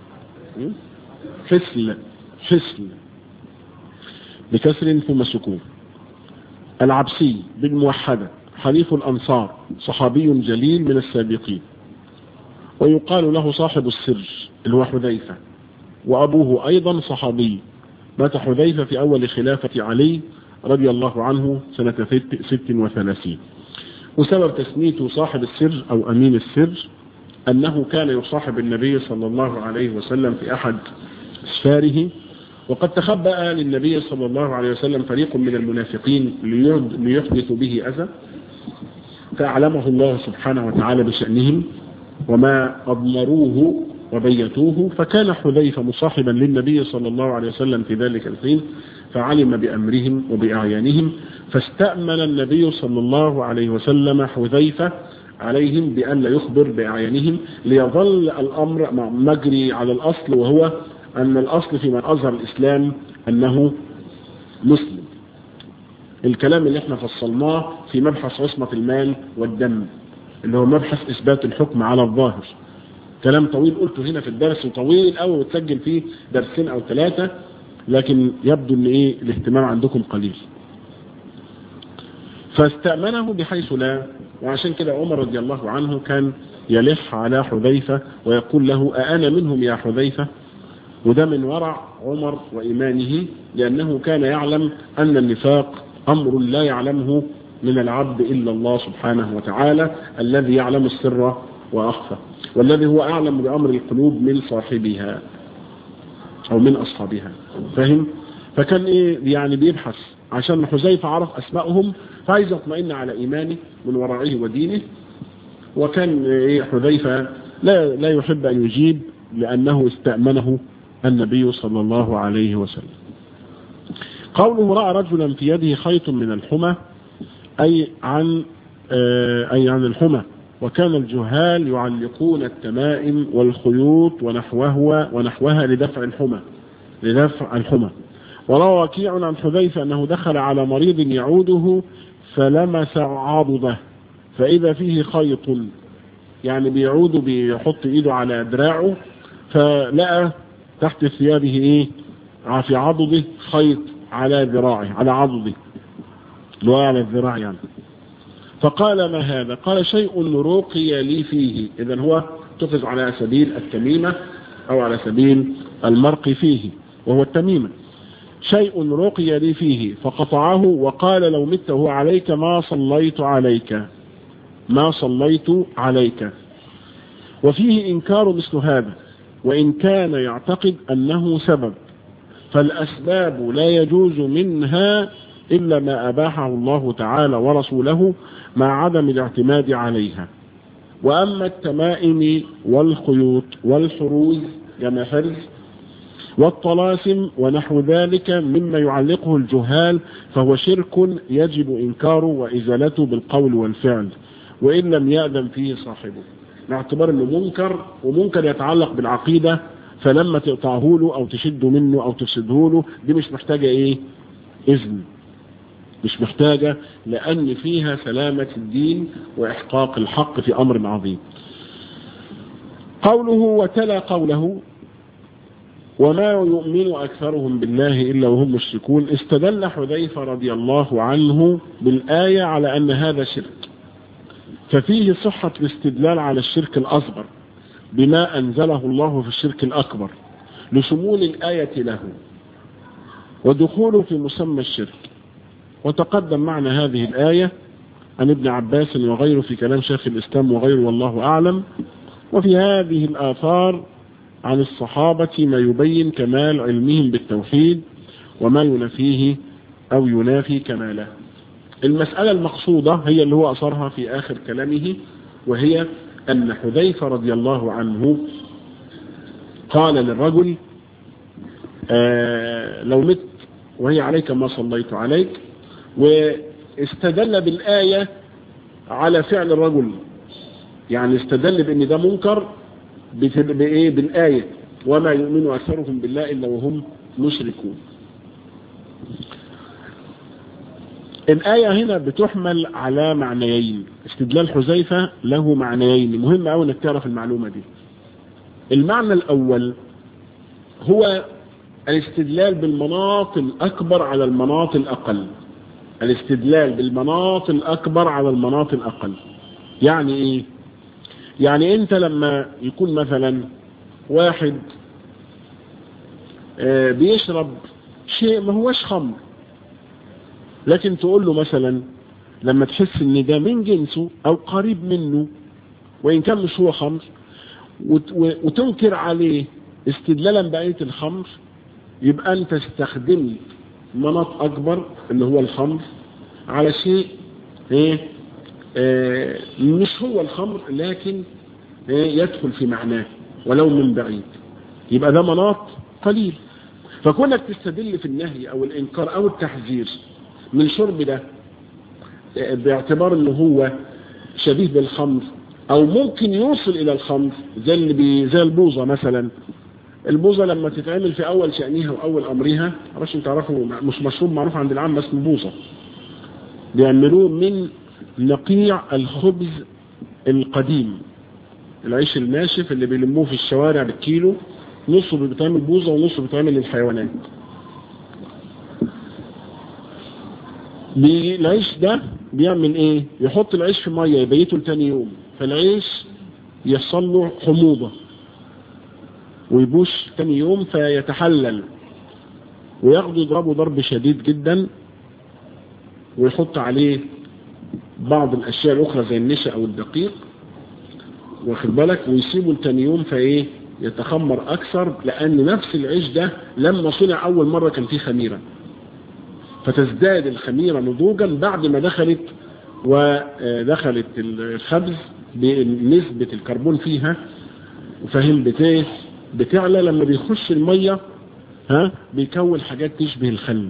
حسل حسل بكسر ثم سكون العبسي بالموحدة حليف الأنصار صحابي جليل من السابقين ويقال له صاحب السر اللي هو حذيفة وأبوه أيضا صحابي مات حذيفة في أول خلافة علي رضي الله عنه سنة ست وثلاثين وسبب تسميته صاحب السر أو أمين السر أنه كان يصاحب النبي صلى الله عليه وسلم في أحد أسفاره وقد تخبأ للنبي صلى الله عليه وسلم فريق من المنافقين ليحدثوا به أذى فأعلمه الله سبحانه وتعالى بشأنهم وما أضمروه وبيتوه فكان حذيفة مصاحبا للنبي صلى الله عليه وسلم في ذلك الحين فعلم بأمرهم وبأعيانهم فاستأمن النبي صلى الله عليه وسلم حذيفة عليهم بأن لا يخبر بأعيانهم ليظل الأمر مجري على الأصل وهو أن الأصل في من أظهر الإسلام أنه مسلم الكلام اللي احنا فصلناه في مبحث عصمة المال والدم اللي هو مبحث إثبات الحكم على الظاهر كلام طويل قلته هنا في الدرس وطويل قوي وتسجل فيه درسين أو ثلاثة لكن يبدو ان ايه الاهتمام عندكم قليل فاستأمنه بحيث لا وعشان كده عمر رضي الله عنه كان يلح على حذيفة ويقول له أأنا منهم يا حذيفة وده من ورع عمر وإيمانه لأنه كان يعلم أن النفاق أمر لا يعلمه من العبد إلا الله سبحانه وتعالى الذي يعلم السر وأخفى والذي هو أعلم بأمر القلوب من صاحبها أو من أصحابها فهم فكان إيه يعني بيبحث عشان حذيفة عرف أسمائهم فعايز يطمئن على إيمانه من ورعه ودينه وكان إيه حذيفة لا, لا يحب أن يجيب لأنه استأمنه النبي صلى الله عليه وسلم قوله رأى رجلا في يده خيط من الحمى أي عن أي عن الحمى وكان الجهال يعلقون التمائم والخيوط ونحوها ونحوها لدفع الحمى لدفع الحمى وروى وكيع عن حذيفة أنه دخل على مريض يعوده فلمس عضده فإذا فيه خيط يعني بيعود بيحط إيده على دراعه فلقى تحت ثيابه إيه في عضده خيط على ذراعه على عضده اللي هو على الذراع يعني فقال ما هذا قال شيء رقي لي فيه إذا هو تخذ على سبيل التميمة أو على سبيل المرق فيه وهو التميمة شيء رقي لي فيه فقطعه وقال لو مت هو عليك ما صليت عليك ما صليت عليك وفيه إنكار مثل هذا وإن كان يعتقد أنه سبب فالأسباب لا يجوز منها إلا ما أباحه الله تعالى ورسوله مع عدم الاعتماد عليها وأما التمائم والخيوط والحروز كما فرز والطلاسم ونحو ذلك مما يعلقه الجهال فهو شرك يجب إنكاره وإزالته بالقول والفعل وإن لم يأذن فيه صاحبه باعتبار أنه منكر ومنكر يتعلق بالعقيدة فلما تقطعه له أو تشده منه أو تفسده له دي مش محتاجة إيه إذن مش محتاجة لأن فيها سلامة الدين وإحقاق الحق في أمر عظيم قوله وتلا قوله وما يؤمن أكثرهم بالله إلا وهم مشركون استدل حذيفة رضي الله عنه بالآية على أن هذا شرك ففيه صحة الاستدلال على الشرك الأصغر بما أنزله الله في الشرك الأكبر لشمول الآية له ودخوله في مسمى الشرك وتقدم معنا هذه الآية عن ابن عباس وغيره في كلام شيخ الإسلام وغيره والله أعلم وفي هذه الآثار عن الصحابة ما يبين كمال علمهم بالتوحيد وما ينفيه أو ينافي كماله المسألة المقصودة هي اللي هو أصرها في آخر كلامه وهي أن حذيفة رضي الله عنه قال للرجل آه لو مت وهي عليك ما صليت عليك واستدل بالآية على فعل الرجل يعني استدل بأن ده منكر بإيه بالآية وما يؤمن أكثرهم بالله إلا وهم مشركون الآية هنا بتحمل على معنيين استدلال حذيفة له معنيين مهم أوي انك تعرف المعلومة دي المعنى الأول هو الاستدلال بالمناط الأكبر على المناط الأقل الاستدلال بالمناط الأكبر على المناط الأقل يعني إيه يعني أنت لما يكون مثلا واحد بيشرب شيء ما هوش خمر لكن تقول له مثلا لما تحس ان ده من جنسه او قريب منه وان كان مش هو خمر وتنكر عليه استدلالا بآية الخمر يبقى انت استخدمت مناط اكبر اللي هو الخمر على شيء ايه آه مش هو الخمر لكن ايه يدخل في معناه ولو من بعيد يبقى ده مناط قليل فكونك تستدل في النهي او الانكار او التحذير من شرب ده باعتبار انه هو شبيه بالخمر او ممكن يوصل الى الخمر زي اللي بي زي البوظه مثلا البوظه لما تتعمل في اول شأنها واول امرها معرفش انت تعرفوا مش مشروب معروف عند العامه اسمه بوظه بيعملوه من نقيع الخبز القديم العيش الناشف اللي بيلموه في الشوارع بالكيلو نصه بيتعمل بوظه ونصه بيتعمل للحيوانات العيش ده بيعمل ايه يحط العيش في ميه يبيته لتاني يوم فالعيش يحصل له حموضة ويبوش تاني يوم فيتحلل وياخده يضربه ضرب شديد جدا ويحط عليه بعض الاشياء الاخرى زي النشا او الدقيق واخد بالك ويسيبه لتاني يوم فايه يتخمر اكثر لان نفس العيش ده لما صنع اول مرة كان فيه خميرة فتزداد الخميرة نضوجا بعد ما دخلت ودخلت الخبز بنسبة الكربون فيها فهم بتايه بتعلى لما بيخش المية ها بيكون حاجات تشبه الخل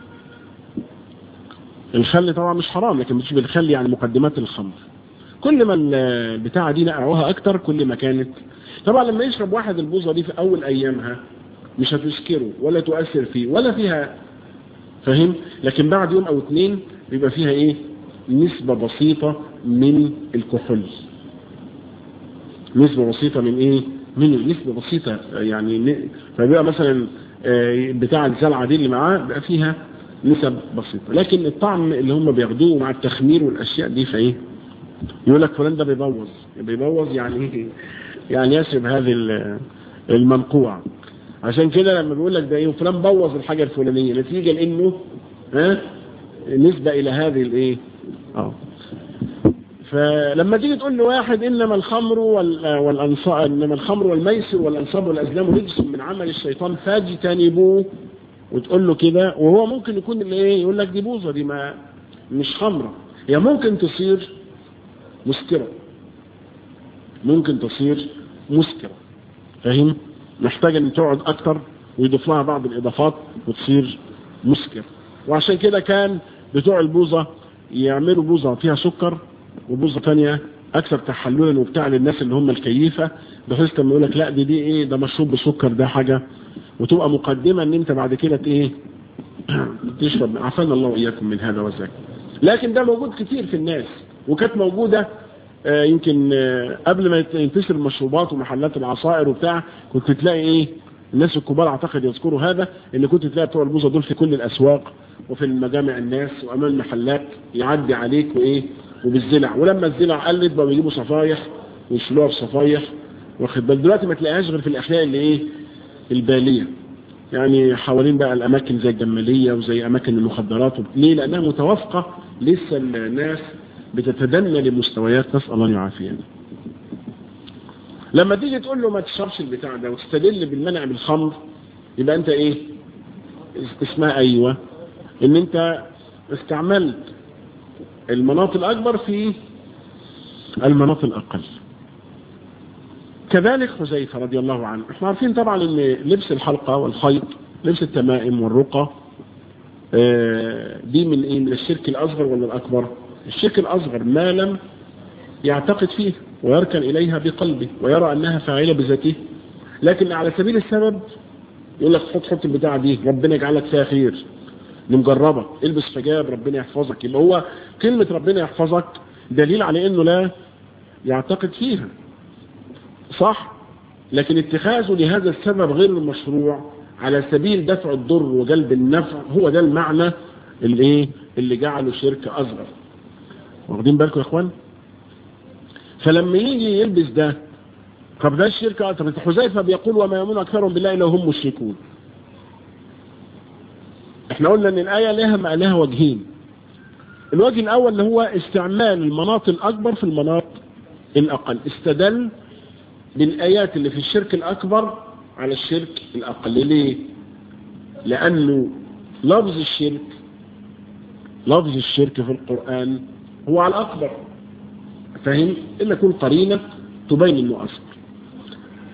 الخل طبعا مش حرام لكن بتشبه الخل يعني مقدمات الخمر كل ما البتاعة دي نقعوها اكتر كل ما كانت طبعا لما يشرب واحد البوظة دي في اول ايامها مش هتسكره ولا تؤثر فيه ولا فيها فهم لكن بعد يوم او اتنين بيبقى فيها ايه نسبة بسيطة من الكحول نسبة بسيطة من ايه من نسبة بسيطة يعني فبيبقى مثلا بتاع الزلعة دي اللي معاه بقى فيها نسب بسيطة لكن الطعم اللي هم بياخدوه مع التخمير والاشياء دي فايه يقول لك فلان ده بيبوظ بيبوظ يعني ايه يعني يسرب هذه المنقوع عشان كده لما بيقول لك ده ايه فلان بوظ الحاجة الفلانية نتيجة لانه ها نسبة الى هذه الايه اه فلما تيجي تقول لواحد انما الخمر والانصاب انما الخمر والميسر والانصاب والازلام رجس من عمل الشيطان فاجتنبوه وتقول له كده وهو ممكن يكون اللي ايه يقول لك دي بوظه دي ما مش خمره هي ممكن تصير مسكره ممكن تصير مسكره فاهم محتاجه ان تقعد اكتر ويضيف لها بعض الاضافات وتصير مسكر وعشان كده كان بتوع البوظه يعملوا بوظه فيها سكر وبوظه ثانيه اكثر تحللا وبتاع للناس اللي هم الكيفه بحيث لما يقول لك لا دي دي ايه ده مشروب بسكر ده حاجه وتبقى مقدمه ان انت بعد كده ايه تشرب عافانا الله واياكم من هذا وذاك لكن ده موجود كتير في الناس وكانت موجوده آه يمكن آه قبل ما ينتشر المشروبات ومحلات العصائر وبتاع كنت تلاقي ايه الناس الكبار اعتقد يذكروا هذا ان كنت تلاقي بتوع البوظه دول في كل الاسواق وفي المجامع الناس وامام المحلات يعدي عليك وايه وبالزلع ولما الزلع قلت بقوا يجيبوا صفايح ويشيلوها في صفايح واخد بال دلوقتي ما تلاقيهاش غير في الاحياء اللي ايه الباليه يعني حوالين بقى الاماكن زي الجماليه وزي اماكن المخدرات ليه لانها متوافقه لسه الناس بتتدنى لمستويات نسال الله يعافينا لما تيجي تقول له ما تشربش البتاع ده وتستدل بالمنع بالخمر يبقى انت ايه اسمها ايوه ان انت استعملت المناط الاكبر في المناط الاقل كذلك حذيفه رضي الله عنه احنا عارفين طبعا ان لبس الحلقه والخيط لبس التمائم والرقى دي من ايه من الشرك الاصغر ولا الاكبر الشرك الاصغر ما لم يعتقد فيه ويركن اليها بقلبه ويرى انها فاعله بذاته لكن على سبيل السبب يقول لك حط حط البتاعه دي ربنا يجعلك فيها خير دي مجربه البس حجاب ربنا يحفظك اللي هو كلمه ربنا يحفظك دليل على انه لا يعتقد فيها صح لكن اتخاذه لهذا السبب غير المشروع على سبيل دفع الضر وجلب النفع هو ده المعنى اللي ايه اللي جعله شرك اصغر واخدين بالكم يا اخوان فلما يجي يلبس ده طب ده الشرك طب حذيفه بيقول وما يؤمن اكثرهم بالله الا هم مشركون احنا قلنا ان الايه لها لها وجهين الوجه الاول اللي هو استعمال المناط الاكبر في المناط الاقل استدل بالايات اللي في الشرك الاكبر على الشرك الاقل ليه لانه لفظ الشرك لفظ الشرك في القرآن هو على الأكبر فهم إلا كل قرينة تبين انه أصغر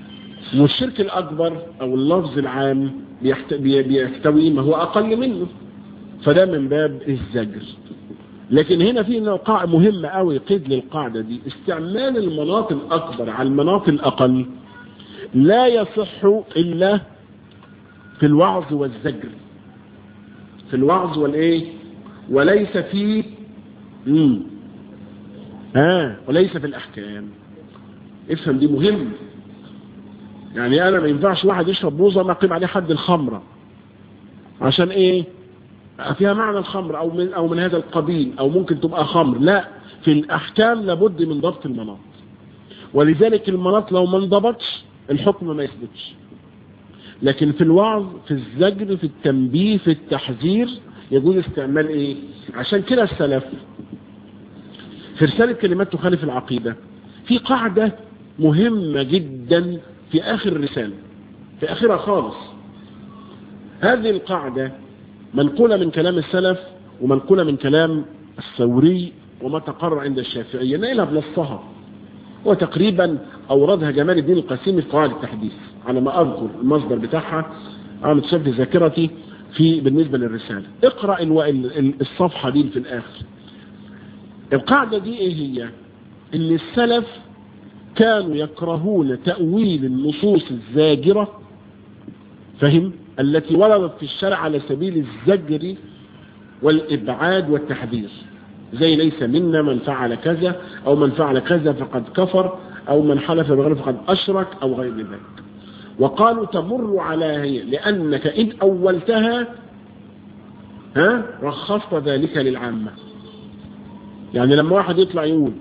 والشرك الأكبر أو اللفظ العام بيحتوي ما هو أقل منه فده من باب الزجر لكن هنا في نقاع مهمة قوي قيد للقاعدة دي استعمال المناط الأكبر على المناط الأقل لا يصح إلا في الوعظ والزجر في الوعظ والإيه وليس في مم. آه وليس في الأحكام افهم دي مهم يعني أنا ما ينفعش واحد يشرب بوظة ما قيم عليه حد الخمرة عشان إيه فيها معنى الخمر أو من, أو من هذا القبيل أو ممكن تبقى خمر لا في الأحكام لابد من ضبط المناط ولذلك المناط لو ما انضبطش الحكم ما يثبتش لكن في الوعظ في الزجر في التنبيه في التحذير يجوز استعمال ايه عشان كده السلف في رسالة كلمات تخالف العقيدة في قاعدة مهمة جدا في آخر الرسالة في آخرها خالص هذه القاعدة منقولة من كلام السلف ومنقولة من كلام الثوري وما تقرر عند الشافعية نقلها بنصها وتقريبا أوردها جمال الدين القسيم في قواعد التحديث على ما أذكر المصدر بتاعها عم تشبه ذاكرتي في بالنسبة للرسالة اقرأ الصفحة دي في الآخر القاعدة دي ايه هي ان السلف كانوا يكرهون تأويل النصوص الزاجرة فهم التي وردت في الشرع على سبيل الزجر والإبعاد والتحذير زي ليس منا من فعل كذا أو من فعل كذا فقد كفر أو من حلف بغير فقد أشرك أو غير ذلك وقالوا تمر على هي لأنك إن أولتها ها رخصت ذلك للعامة يعني لما واحد يطلع يقول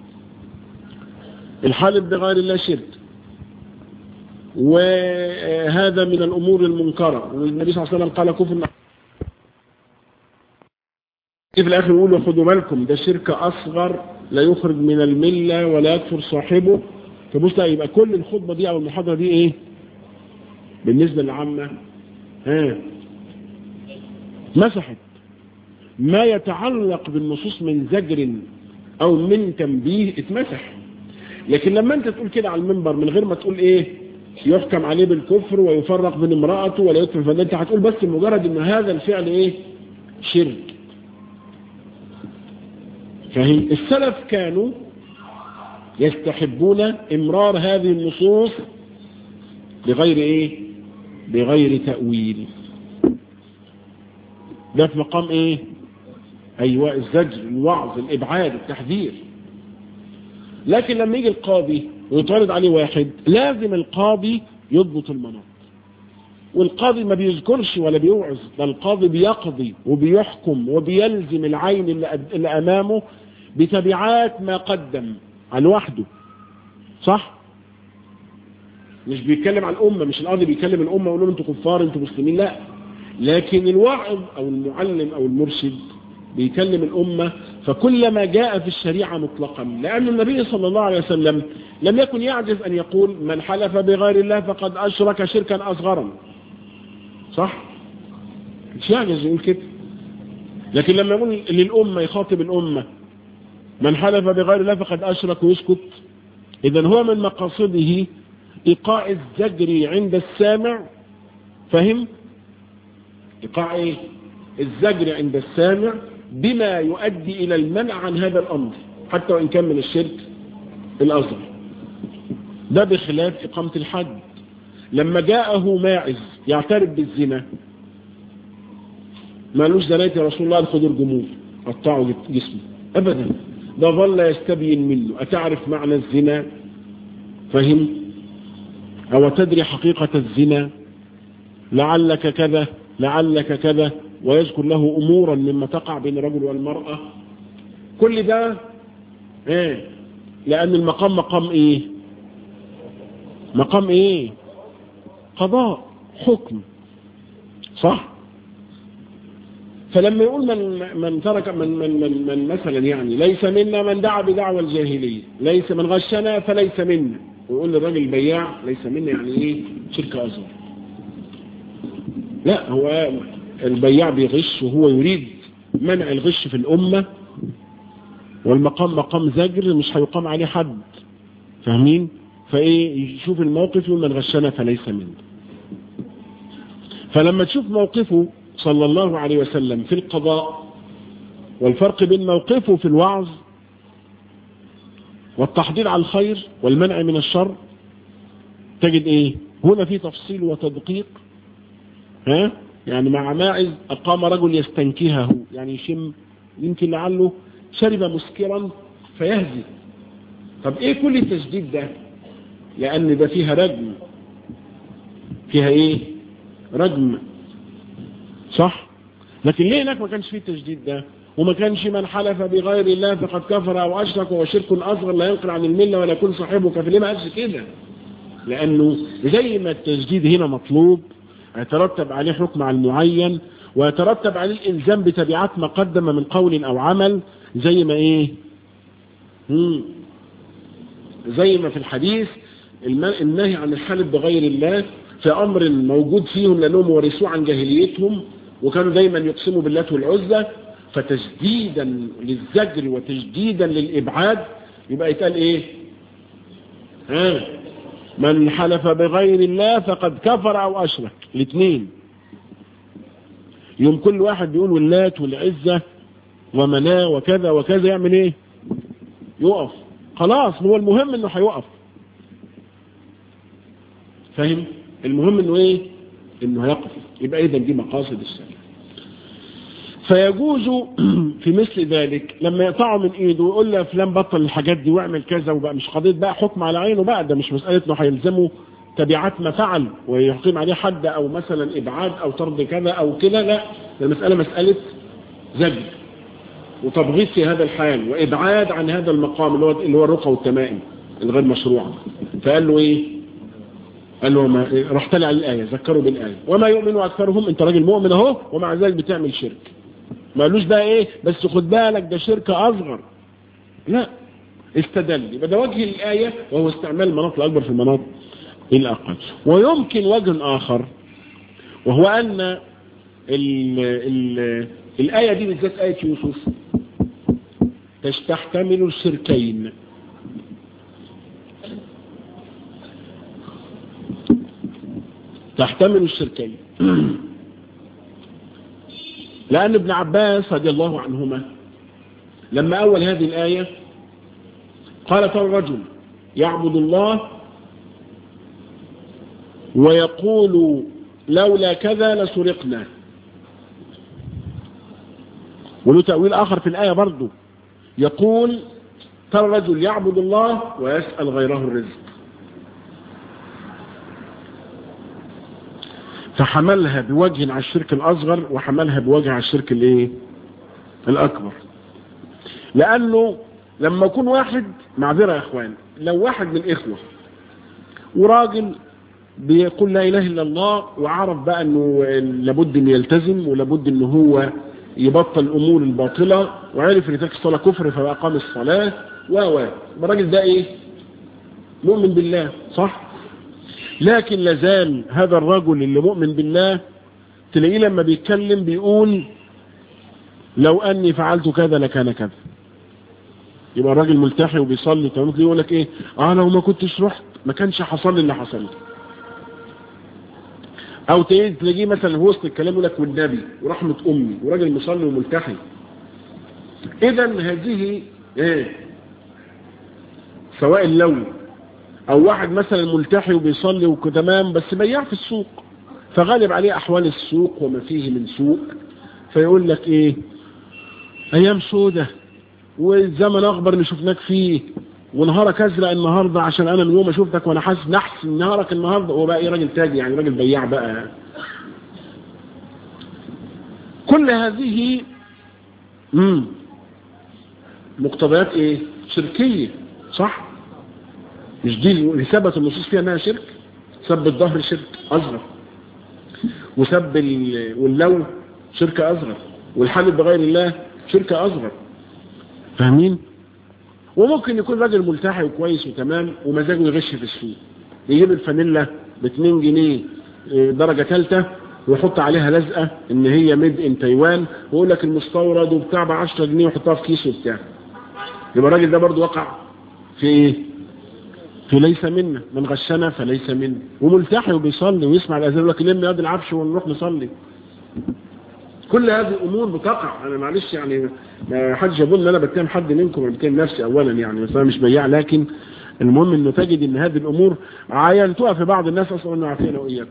الحالف بغير الله شرك وهذا من الأمور المنكرة والنبي صلى الله عليه وسلم قال كفر في الآخر يقولوا خدوا بالكم ده شرك أصغر لا يخرج من الملة ولا يكفر صاحبه فبص يبقى كل الخطبة دي أو المحاضرة دي إيه بالنسبة للعامة ها مسحت ما يتعلق بالنصوص من زجر أو من تنبيه اتمسح لكن لما أنت تقول كده على المنبر من غير ما تقول إيه يحكم عليه بالكفر ويفرق بين امرأته ولا يدفن فانت هتقول بس مجرد ان هذا الفعل ايه شرك فهم السلف كانوا يستحبون امرار هذه النصوص بغير ايه بغير تأويل ده في مقام ايه ايوه الزجر الوعظ الابعاد التحذير لكن لما يجي القاضي ويطارد عليه واحد لازم القاضي يضبط المناط والقاضي ما بيذكرش ولا بيوعظ ده القاضي بيقضي وبيحكم وبيلزم العين اللي, اللي امامه بتبعات ما قدم عن وحده صح مش بيتكلم عن الأمة مش القاضي بيكلم الأمة ويقول لهم انتوا كفار انتوا مسلمين لا لكن الواعظ أو المعلم أو المرشد بيكلم الأمة فكل ما جاء في الشريعة مطلقا لأن النبي صلى الله عليه وسلم لم يكن يعجز أن يقول من حلف بغير الله فقد أشرك شركا أصغرا صح مش يعجز يقول كده لكن لما يقول للأمة يخاطب الأمة من حلف بغير الله فقد أشرك ويسكت إذا هو من مقاصده إيقاع الزجر عند السامع فهم إيقاع إيه الزجر عند السامع بما يؤدي إلى المنع عن هذا الأمر حتى وإن كان من الشرك الأصغر ده بخلاف إقامة الحد لما جاءه ماعز يعترف بالزنا مالوش زناية يا رسول الله خد الجمهور قطعوا جسمه أبدا ده ظل يستبين منه أتعرف معنى الزنا فهم أو تدري حقيقة الزنا لعلك كذا لعلك كذا ويذكر له أمورا مما تقع بين الرجل والمرأة كل ده ايه لأن المقام مقام ايه مقام ايه قضاء حكم صح فلما يقول من من ترك من من من, من مثلا يعني ليس منا من دعا بدعوى الجاهليه ليس من غشنا فليس منا ويقول للراجل البياع ليس منا يعني ايه شركه اصغر لا هو البياع بيغش وهو يريد منع الغش في الأمة والمقام مقام زجر مش هيقام عليه حد فاهمين فايه يشوف الموقف من غشنا فليس منه فلما تشوف موقفه صلى الله عليه وسلم في القضاء والفرق بين موقفه في الوعظ والتحضير على الخير والمنع من الشر تجد ايه هنا في تفصيل وتدقيق ها يعني مع ماعز اقام رجل يستنكهه يعني يشم يمكن لعله شرب مسكرا فيهزي طب ايه كل التجديد ده لان ده فيها رجم فيها ايه رجم صح لكن ليه هناك ما كانش فيه التجديد ده وما كانش من حلف بغير الله فقد كفر او اشرك وهو شرك اصغر لا ينقل عن المله ولا يكون صاحبه كافر ليه ما قالش كده لانه زي ما التجديد هنا مطلوب يترتب عليه حكم على المعين ويترتب عليه الالزام بتبعات ما قدم من قول او عمل زي ما ايه مم. زي ما في الحديث النهي عن الحلف بغير الله في امر موجود فيهم لانهم ورثوه عن جاهليتهم وكانوا دايما يقسموا باللات والعزى فتجديدا للزجر وتجديدا للابعاد يبقى يتقال ايه ها من حلف بغير الله فقد كفر او اشرك الاثنين يوم كل واحد بيقول واللات والعزة ومناه وكذا وكذا يعمل ايه يقف خلاص هو المهم انه هيقف فاهم المهم انه ايه انه هيقف يبقى اذا دي مقاصد السلام فيجوز في مثل ذلك لما يقطعوا من ايده ويقول له فلان بطل الحاجات دي واعمل كذا وبقى مش قضيه بقى حكم على عينه بقى ده مش مساله انه هيلزمه تبعات ما فعل ويقيم عليه حد او مثلا ابعاد او طرد كذا او كده لا ده المساله مساله زجر وتبغيض في هذا الحال وابعاد عن هذا المقام اللي هو اللي هو الرقى والتمائم الغير مشروعه فقال له ايه قال له ما رحت لي على الايه ذكروا بالايه وما يؤمن اكثرهم انت راجل مؤمن اهو ومع ذلك بتعمل شرك ما قالوش بقى ايه بس خد بالك ده شرك اصغر لا استدل يبقى ده وجه الايه وهو استعمال المناط الاكبر في المناط الاقل ويمكن وجه اخر وهو ان ال ال الايه دي بالذات ايه يوسف تحتمل الشركين تحتمل الشركين لأن ابن عباس رضي الله عنهما لما أول هذه الآية قال ترى رجل يعبد الله ويقول لولا كذا لسرقنا وله تأويل آخر في الآية برضو يقول ترى رجل يعبد الله ويسأل غيره الرزق فحملها بوجه على الشرك الأصغر وحملها بوجه على الشرك الايه الأكبر لأنه لما يكون واحد معذرة يا إخوان لو واحد من الإخوة وراجل بيقول لا إله إلا الله وعرف بقى أنه لابد أن يلتزم ولابد أنه هو يبطل الأمور الباطلة وعرف أن ترك الصلاة كفر فأقام الصلاة و و الراجل ده إيه مؤمن بالله صح لكن لازال هذا الرجل اللي مؤمن بالله تلاقيه لما بيتكلم بيقول لو أني فعلت كذا لكان كذا يبقى الراجل ملتحي وبيصلي تمام يقول لك ايه اه لو ما كنتش رحت ما كانش حصل لي اللي حصل لي او تلاقيه مثلا في وسط الكلام يقول لك والنبي ورحمه امي وراجل مصلي وملتحي اذا هذه ايه سواء اللون او واحد مثلا ملتحي وبيصلي وتمام بس بياع في السوق فغالب عليه احوال السوق وما فيه من سوق فيقول لك ايه ايام سودة والزمن اخبر اللي شفناك فيه ونهارك ازرق النهارده عشان انا من يوم ما شفتك وانا حاسس نحس نهارك النهارده هو بقى ايه راجل تاجي يعني راجل بياع بقى كل هذه امم مقتضيات ايه شركيه صح مش دي اللي ثبت النصوص فيها انها شرك سب الظهر شرك اصغر وسب واللون شرك اصغر والحلف بغير الله شرك اصغر فاهمين وممكن يكون راجل ملتحي وكويس وتمام ومزاجه يغش في السوق يجيب الفانيلا ب 2 جنيه درجه ثالثه ويحط عليها لزقه ان هي ميد ان تايوان ويقول لك المستورد وبتاع ب 10 جنيه ويحطها في كيس وبتاع يبقى الراجل ده برضه وقع في ايه في ليس منا من غشنا فليس منا وملتحي وبيصلي ويسمع الاذان يقول لك لم يد العفش ونروح نصلي كل هذه الامور بتقع انا معلش يعني ما حدش يظن ان انا بتهم حد منكم انا بتهم نفسي اولا يعني بس انا مش بياع لكن المهم انه تجد ان هذه الامور عاينتها في بعض الناس اصلا انه عارفينها واياكم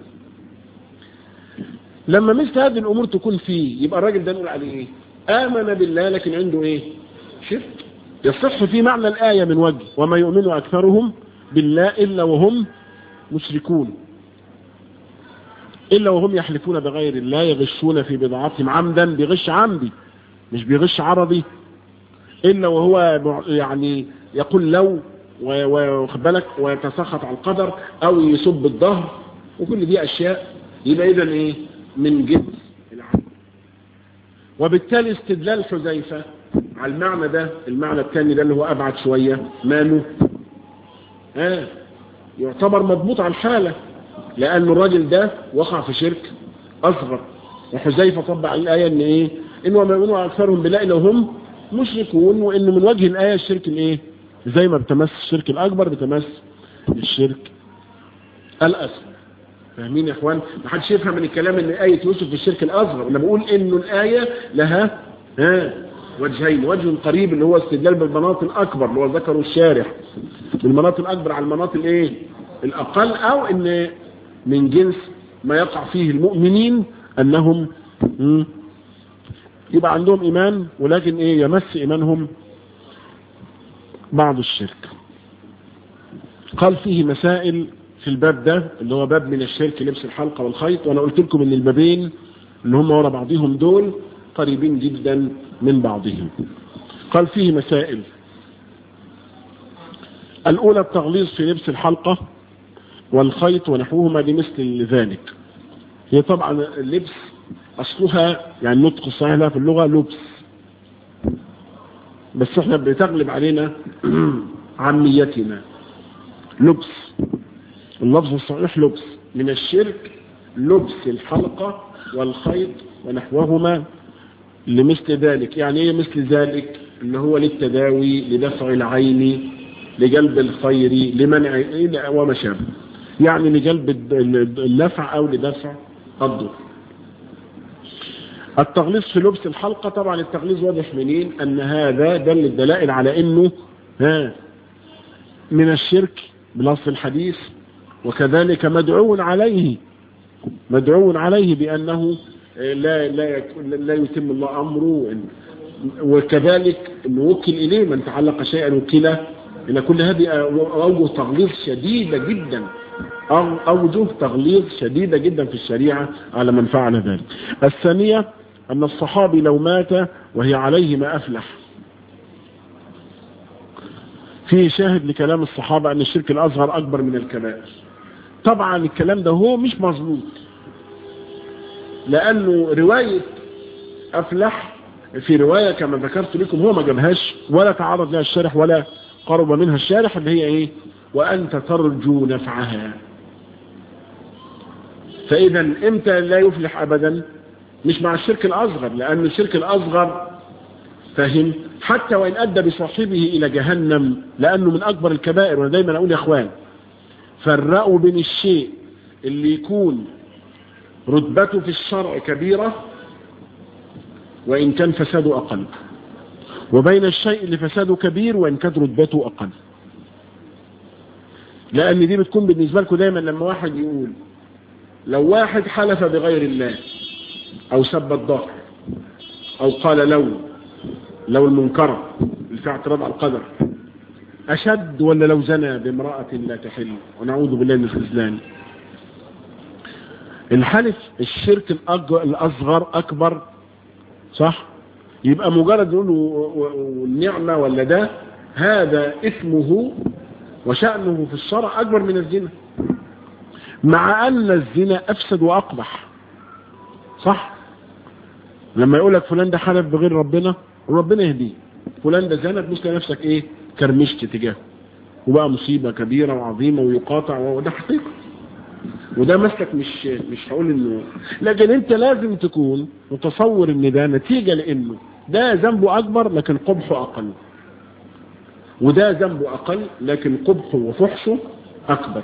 لما مثل هذه الامور تكون فيه يبقى الراجل ده نقول عليه ايه امن بالله لكن عنده ايه شرك يصح في معنى الايه من وجه وما يؤمن اكثرهم بالله الا وهم مشركون إلا وهم يحلفون بغير الله يغشون في بضاعتهم عمدا بغش عمدي مش بغش عرضي إلا وهو يعني يقول لو وياخد بالك ويتسخط على القدر أو يسب الظهر وكل دي أشياء يبقى إذا إيه من جنس العمد وبالتالي استدلال حذيفة على المعنى ده المعنى الثاني ده اللي هو أبعد شوية ماله آه يعتبر مضبوط على الحالة لأن الراجل ده وقع في شرك أصغر وحذيفة طبع الآية إن إيه إن وما يؤمنوا أكثرهم بالله إلا هم مشركون وإن من وجه الآية الشرك الإيه زي ما بتمس الشرك الأكبر بتمس الشرك الأصغر فاهمين يا إخوان ما حدش يفهم من الكلام إن آية يوسف في الشرك الأصغر أنا بقول إنه الآية لها ها وجهين وجه قريب اللي هو استدلال بالمناط الأكبر اللي هو ذكره الشارح بالمناط الأكبر على المناط الإيه الأقل أو إن من جنس ما يقع فيه المؤمنين أنهم يبقى عندهم إيمان ولكن إيه يمس إيمانهم بعض الشرك قال فيه مسائل في الباب ده اللي هو باب من الشرك لبس الحلقة والخيط وأنا قلت لكم إن البابين اللي هم ورا بعضهم دول قريبين جدا من بعضهم قال فيه مسائل الأولى التغليظ في لبس الحلقة والخيط ونحوهما لمثل ذلك هي طبعا اللبس أصلها يعني نطق الصحيح لها في اللغة لبس بس احنا بتغلب علينا عميتنا لبس اللفظ الصحيح لبس من الشرك لبس الحلقة والخيط ونحوهما لمثل ذلك يعني ايه مثل ذلك اللي هو للتداوي لدفع العين لجلب الخير لمنع وما شابه يعني لجلب النفع او لدفع الضر التغليظ في لبس الحلقة طبعا التغليظ واضح منين ان هذا دل الدلائل على انه ها من الشرك بلفظ الحديث وكذلك مدعو عليه مدعو عليه بانه لا لا لا يتم الله امره وكذلك نوكل اليه من تعلق شيئا وكل الى كل هذه اوجه تغليظ شديده جدا أوجه تغليظ شديدة جدا في الشريعة على من فعل ذلك الثانية أن الصحابي لو مات وهي عليه ما أفلح فيه شاهد لكلام الصحابة أن الشرك الأصغر أكبر من الكبائر طبعا الكلام ده هو مش مظبوط لأنه رواية أفلح في رواية كما ذكرت لكم هو ما جابهاش ولا تعرض لها الشارح ولا قرب منها الشارح اللي هي ايه وأنت ترجو نفعها فإذا امتى لا يفلح أبدا مش مع الشرك الأصغر لأن الشرك الأصغر فهم حتى وإن أدى بصاحبه إلى جهنم لأنه من أكبر الكبائر وأنا دايما أقول يا أخوان فرقوا بين الشيء اللي يكون رتبته في الشرع كبيرة وإن كان فساده أقل وبين الشيء اللي فساده كبير وإن كانت رتبته أقل لأن دي بتكون بالنسبة لكم دايما لما واحد يقول لو واحد حلف بغير الله أو سب الظهر أو قال لو لو المنكرة في اعتراض على القدر أشد ولا لو زنى بامرأة لا تحل ونعوذ بالله من الخزلان الحلف الشرك الأصغر أكبر صح يبقى مجرد نقول النعمة ولا ده هذا اسمه وشأنه في الشرع أكبر من الزنا مع أن الزنا أفسد وأقبح صح لما يقول لك فلان ده حلف بغير ربنا ربنا يهديه فلان ده زنا تبص نفسك ايه كرمشت تجاهه وبقى مصيبة كبيرة وعظيمة ويقاطع وده حقيقة وده مسلك مش مش هقول انه لكن انت لازم تكون متصور ان ده نتيجة لانه ده ذنبه اكبر لكن قبحه اقل وده ذنبه أقل لكن قبحه وفحشه أكبر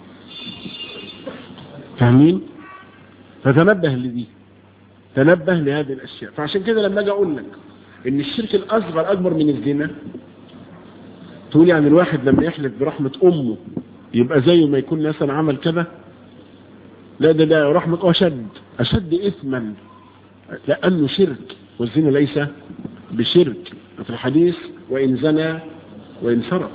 فاهمين فتنبه لدي تنبه لهذه الأشياء فعشان كده لما أجي أقول لك إن الشرك الأصغر أكبر من الزنا تقول يعني الواحد لما يحلف برحمة أمه يبقى زي ما يكون مثلا عمل كذا لا ده ده رحمة أشد أشد إثما لأنه شرك والزنا ليس بشرك في الحديث وإن زنى وإن سرق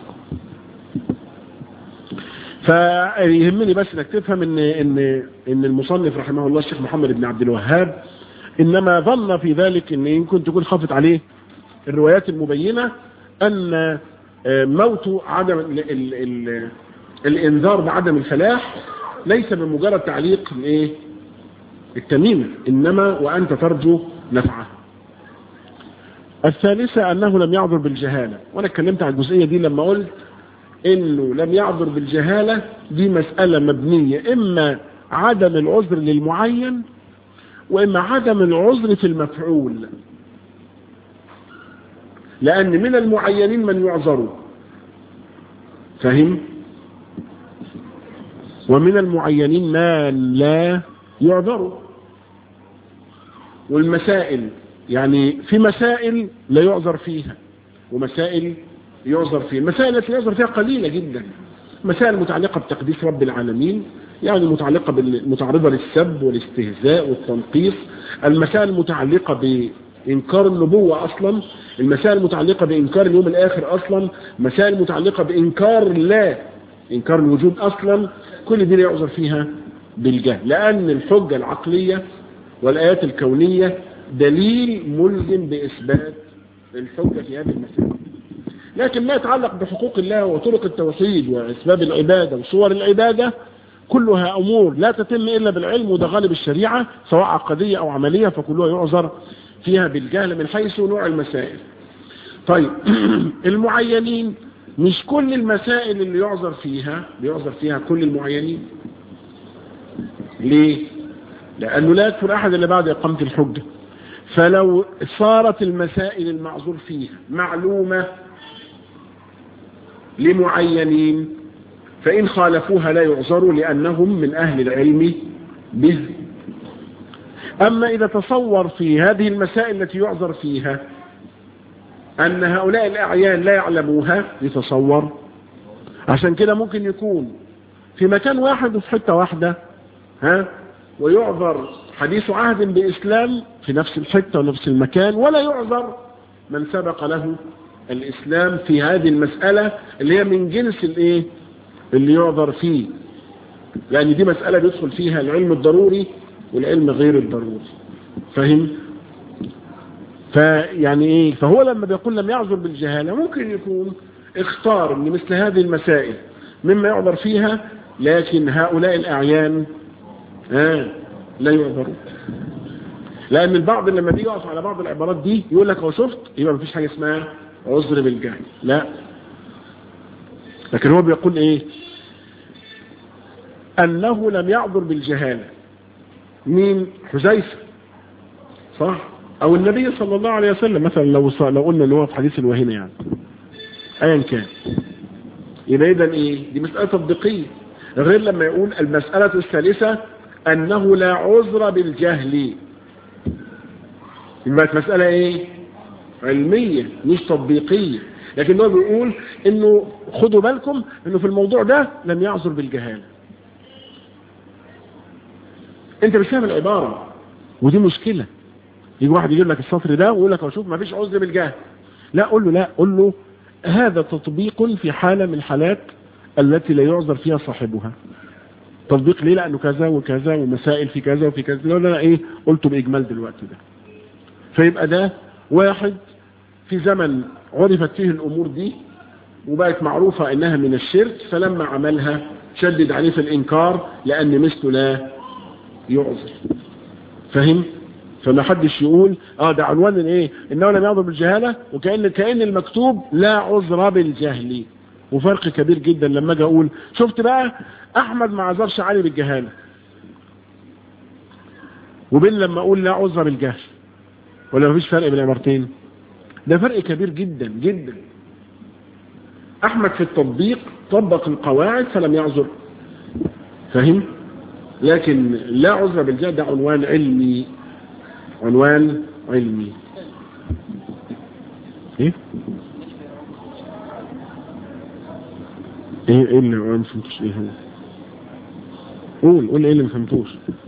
فيهمني بس انك تفهم ان ان ان المصنف رحمه الله الشيخ محمد بن عبد الوهاب انما ظن في ذلك ان يمكن تكون خافت عليه الروايات المبينه ان موت عدم ال ال ال الانذار بعدم الفلاح ليس بمجرد تعليق الايه التميمه انما وانت ترجو نفعه الثالثة أنه لم يعذر بالجهالة وأنا اتكلمت عن الجزئية دي لما قلت إنه لم يعذر بالجهالة دي مسألة مبنية إما عدم العذر للمعين وإما عدم العذر في المفعول لأن من المعينين من يعذر فهم ومن المعينين ما لا يعذر والمسائل يعني في مسائل لا يعذر فيها ومسائل يعذر فيها المسائل التي يعذر فيها قليلة جدا مسائل متعلقة بتقديس رب العالمين يعني متعلقة بالمتعرضة للسب والاستهزاء والتنقيص المسائل المتعلقة بإنكار النبوة أصلا المسائل المتعلقة بإنكار اليوم الآخر أصلا مسائل متعلقة بإنكار الله إنكار الوجود أصلا كل دي لا يعذر فيها بالجهل لأن الحجة العقلية والآيات الكونية دليل ملزم بإثبات الحجة في هذه المسألة لكن ما يتعلق بحقوق الله وطرق التوحيد وأسباب العبادة وصور العبادة كلها أمور لا تتم إلا بالعلم وده غالب الشريعة سواء عقدية أو عملية فكلها يعذر فيها بالجهل من حيث نوع المسائل طيب المعينين مش كل المسائل اللي يعذر فيها بيعذر فيها كل المعينين ليه لأنه لا يكفر أحد إلا بعد إقامة الحجة فلو صارت المسائل المعذور فيها معلومة لمعينين فإن خالفوها لا يعذروا لأنهم من أهل العلم به أما إذا تصور في هذه المسائل التي يعذر فيها أن هؤلاء الأعيان لا يعلموها يتصور عشان كده ممكن يكون في مكان واحد وفي حتة واحدة ها ويعذر حديث عهد بإسلام في نفس الحتة ونفس المكان ولا يعذر من سبق له الإسلام في هذه المسألة اللي هي من جنس الايه اللي يعذر فيه يعني دي مسألة بيدخل فيها العلم الضروري والعلم غير الضروري فهم فيعني ايه فهو لما بيقول لم يعذر بالجهالة ممكن يكون اختار ان مثل هذه المسائل مما يعذر فيها لكن هؤلاء الاعيان آه لا يعذرون لان البعض لما بيجي يقف على بعض العبارات دي يقول لك هو شفت يبقى مفيش حاجه اسمها عذر بالجهل لا لكن هو بيقول ايه انه لم يعذر بالجهاله مين حذيفه صح او النبي صلى الله عليه وسلم مثلا لو لو قلنا ان هو في حديث الوهينه يعني ايا كان يبقى اذا ايه دي مساله تطبيقيه غير لما يقول المساله الثالثه انه لا عذر بالجهل يبقى مساله ايه علميه مش تطبيقيه لكن هو بيقول انه خدوا بالكم انه في الموضوع ده لم يعذر بالجهاله انت مش فاهم العباره ودي مشكله يجي واحد يجيب لك السطر ده ويقول لك شوف ما فيش عذر بالجهل لا قول له لا قول له هذا تطبيق في حالة من الحالات التي لا يعذر فيها صاحبها تطبيق ليه لأنه كذا وكذا ومسائل في كذا وفي كذا لا لا ايه قلته بإجمال دلوقتي ده فيبقى ده واحد في زمن عرفت فيه الأمور دي وبقت معروفة انها من الشرك فلما عملها شدد عليه في الانكار لان مثله لا يعذر فهم فما حدش يقول اه ده عنوان الايه انه لم يعذر بالجهاله وكان كان المكتوب لا عذر بالجهل وفرق كبير جدا لما اجي اقول شفت بقى احمد ما عذرش علي بالجهاله وبين لما اقول لا عذر بالجهل ولا مفيش فرق بين العبارتين ده فرق كبير جدا جدا احمد في التطبيق طبق القواعد فلم يعذر فهم لكن لا عذر بالجهل ده عنوان علمي عنوان علمي ايه ايه ايه اللي ما فهمتوش ايه هو قول قول ايه اللي ما فهمتوش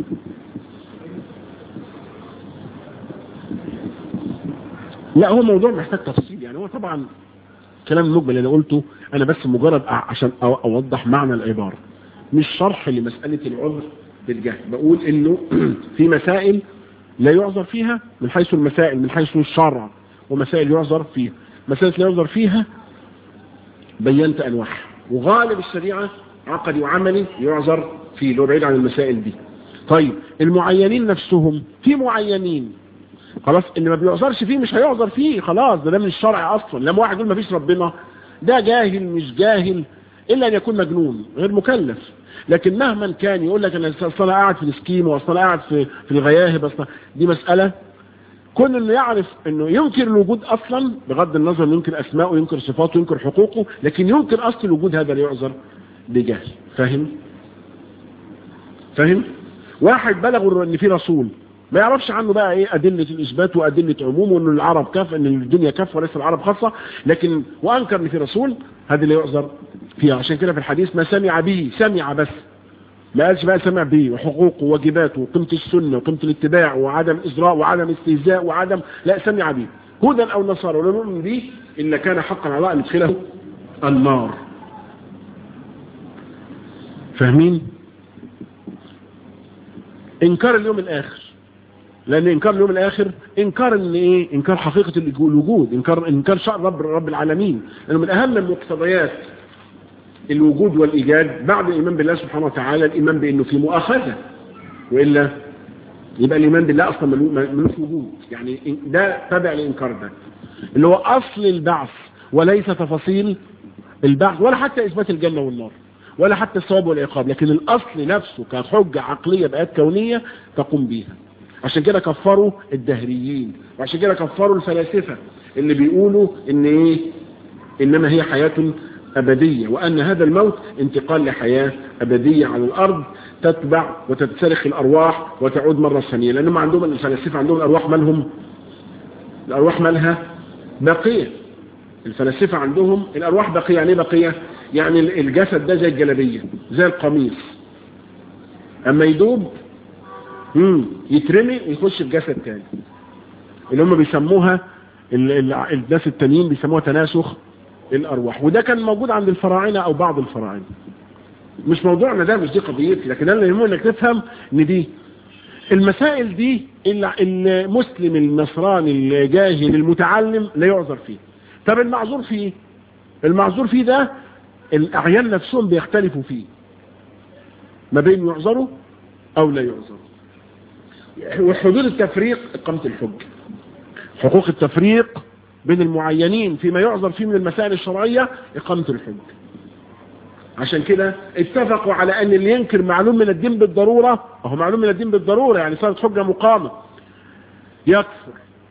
لا هو موضوع محتاج تفصيل يعني هو طبعا كلام المجمل اللي انا قلته انا بس مجرد عشان اوضح معنى العبارة مش شرح لمسألة العذر بالجهل بقول انه في مسائل لا يعذر فيها من حيث المسائل من حيث الشرع ومسائل يعذر فيها مسائل لا يعذر فيها بينت انواعها وغالب الشريعة عقدي وعملي يعذر فيه لو بعيد عن المسائل دي طيب المعينين نفسهم في معينين خلاص اللي ما بيعذرش فيه مش هيعذر فيه خلاص ده, ده من الشرع اصلا لما واحد يقول ما فيش ربنا ده جاهل مش جاهل الا ان يكون مجنون غير مكلف لكن مهما كان يقول لك انا اصلا قاعد في السكيم واصلا قاعد في في الغياهب اصلا دي مساله كون انه يعرف انه ينكر الوجود اصلا بغض النظر انه ينكر اسماءه ينكر صفاته ينكر حقوقه لكن ينكر اصل الوجود هذا لا يعذر بجهل فاهم فاهم واحد بلغ ان في رسول ما يعرفش عنه بقى ايه ادله الاثبات وادله عموم وان العرب كاف ان الدنيا كاف وليس العرب خاصه لكن وانكر ان في رسول هذا اللي يعذر فيها عشان كده في الحديث ما سمع به سمع بس ما قالش بقى سمع به وحقوقه وواجباته وقيمه السنه وقيمه الاتباع وعدم اجراء وعدم استهزاء وعدم لا سمع به هدى او نصارى ولا نؤمن به الا كان حقا على الله ان يدخله النار فاهمين انكار اليوم الاخر لان انكار اليوم الاخر انكار ان ايه انكار حقيقة الوجود انكار انكار شأن رب رب العالمين لانه من اهم مقتضيات الوجود والايجاد بعد الايمان بالله سبحانه وتعالى الايمان بانه في مؤاخذة والا يبقى الايمان بالله اصلا ملوش وجود يعني ده تابع لانكار ده اللي هو اصل البعث وليس تفاصيل البعث ولا حتى اثبات الجنة والنار ولا حتى الثواب والعقاب لكن الاصل نفسه كحجة عقلية بآيات كونية تقوم بيها عشان كده كفروا الدهريين وعشان كده كفروا الفلاسفة اللي بيقولوا ان ايه انما هي حياة ابدية وان هذا الموت انتقال لحياة ابدية على الارض تتبع وتتسرخ الارواح وتعود مرة ثانية لانهم عندهم الفلاسفة عندهم الارواح مالهم الارواح مالها بقية الفلاسفة عندهم الارواح بقية يعني ايه بقية يعني الجسد ده زي الجلبية زي القميص اما يدوب مم. يترمي ويخش في جسد تاني اللي هم بيسموها ال ال الناس التانيين بيسموها تناسخ الارواح وده كان موجود عند الفراعنه او بعض الفراعنه مش موضوعنا ده مش دي قضيتي لكن انا يهمني انك تفهم ان دي المسائل دي المسلم النصراني الجاهل المتعلم لا يعذر فيه طب المعذور فيه المعذور فيه ده الاعيان نفسهم بيختلفوا فيه ما بين يعذروا او لا يعذروا وحدود التفريق إقامة الحج حقوق التفريق بين المعينين فيما يعذر فيه من المسائل الشرعية إقامة الحج عشان كده اتفقوا على أن اللي ينكر معلوم من الدين بالضرورة وهو معلوم من الدين بالضرورة يعني صارت حجة مقامة يكفر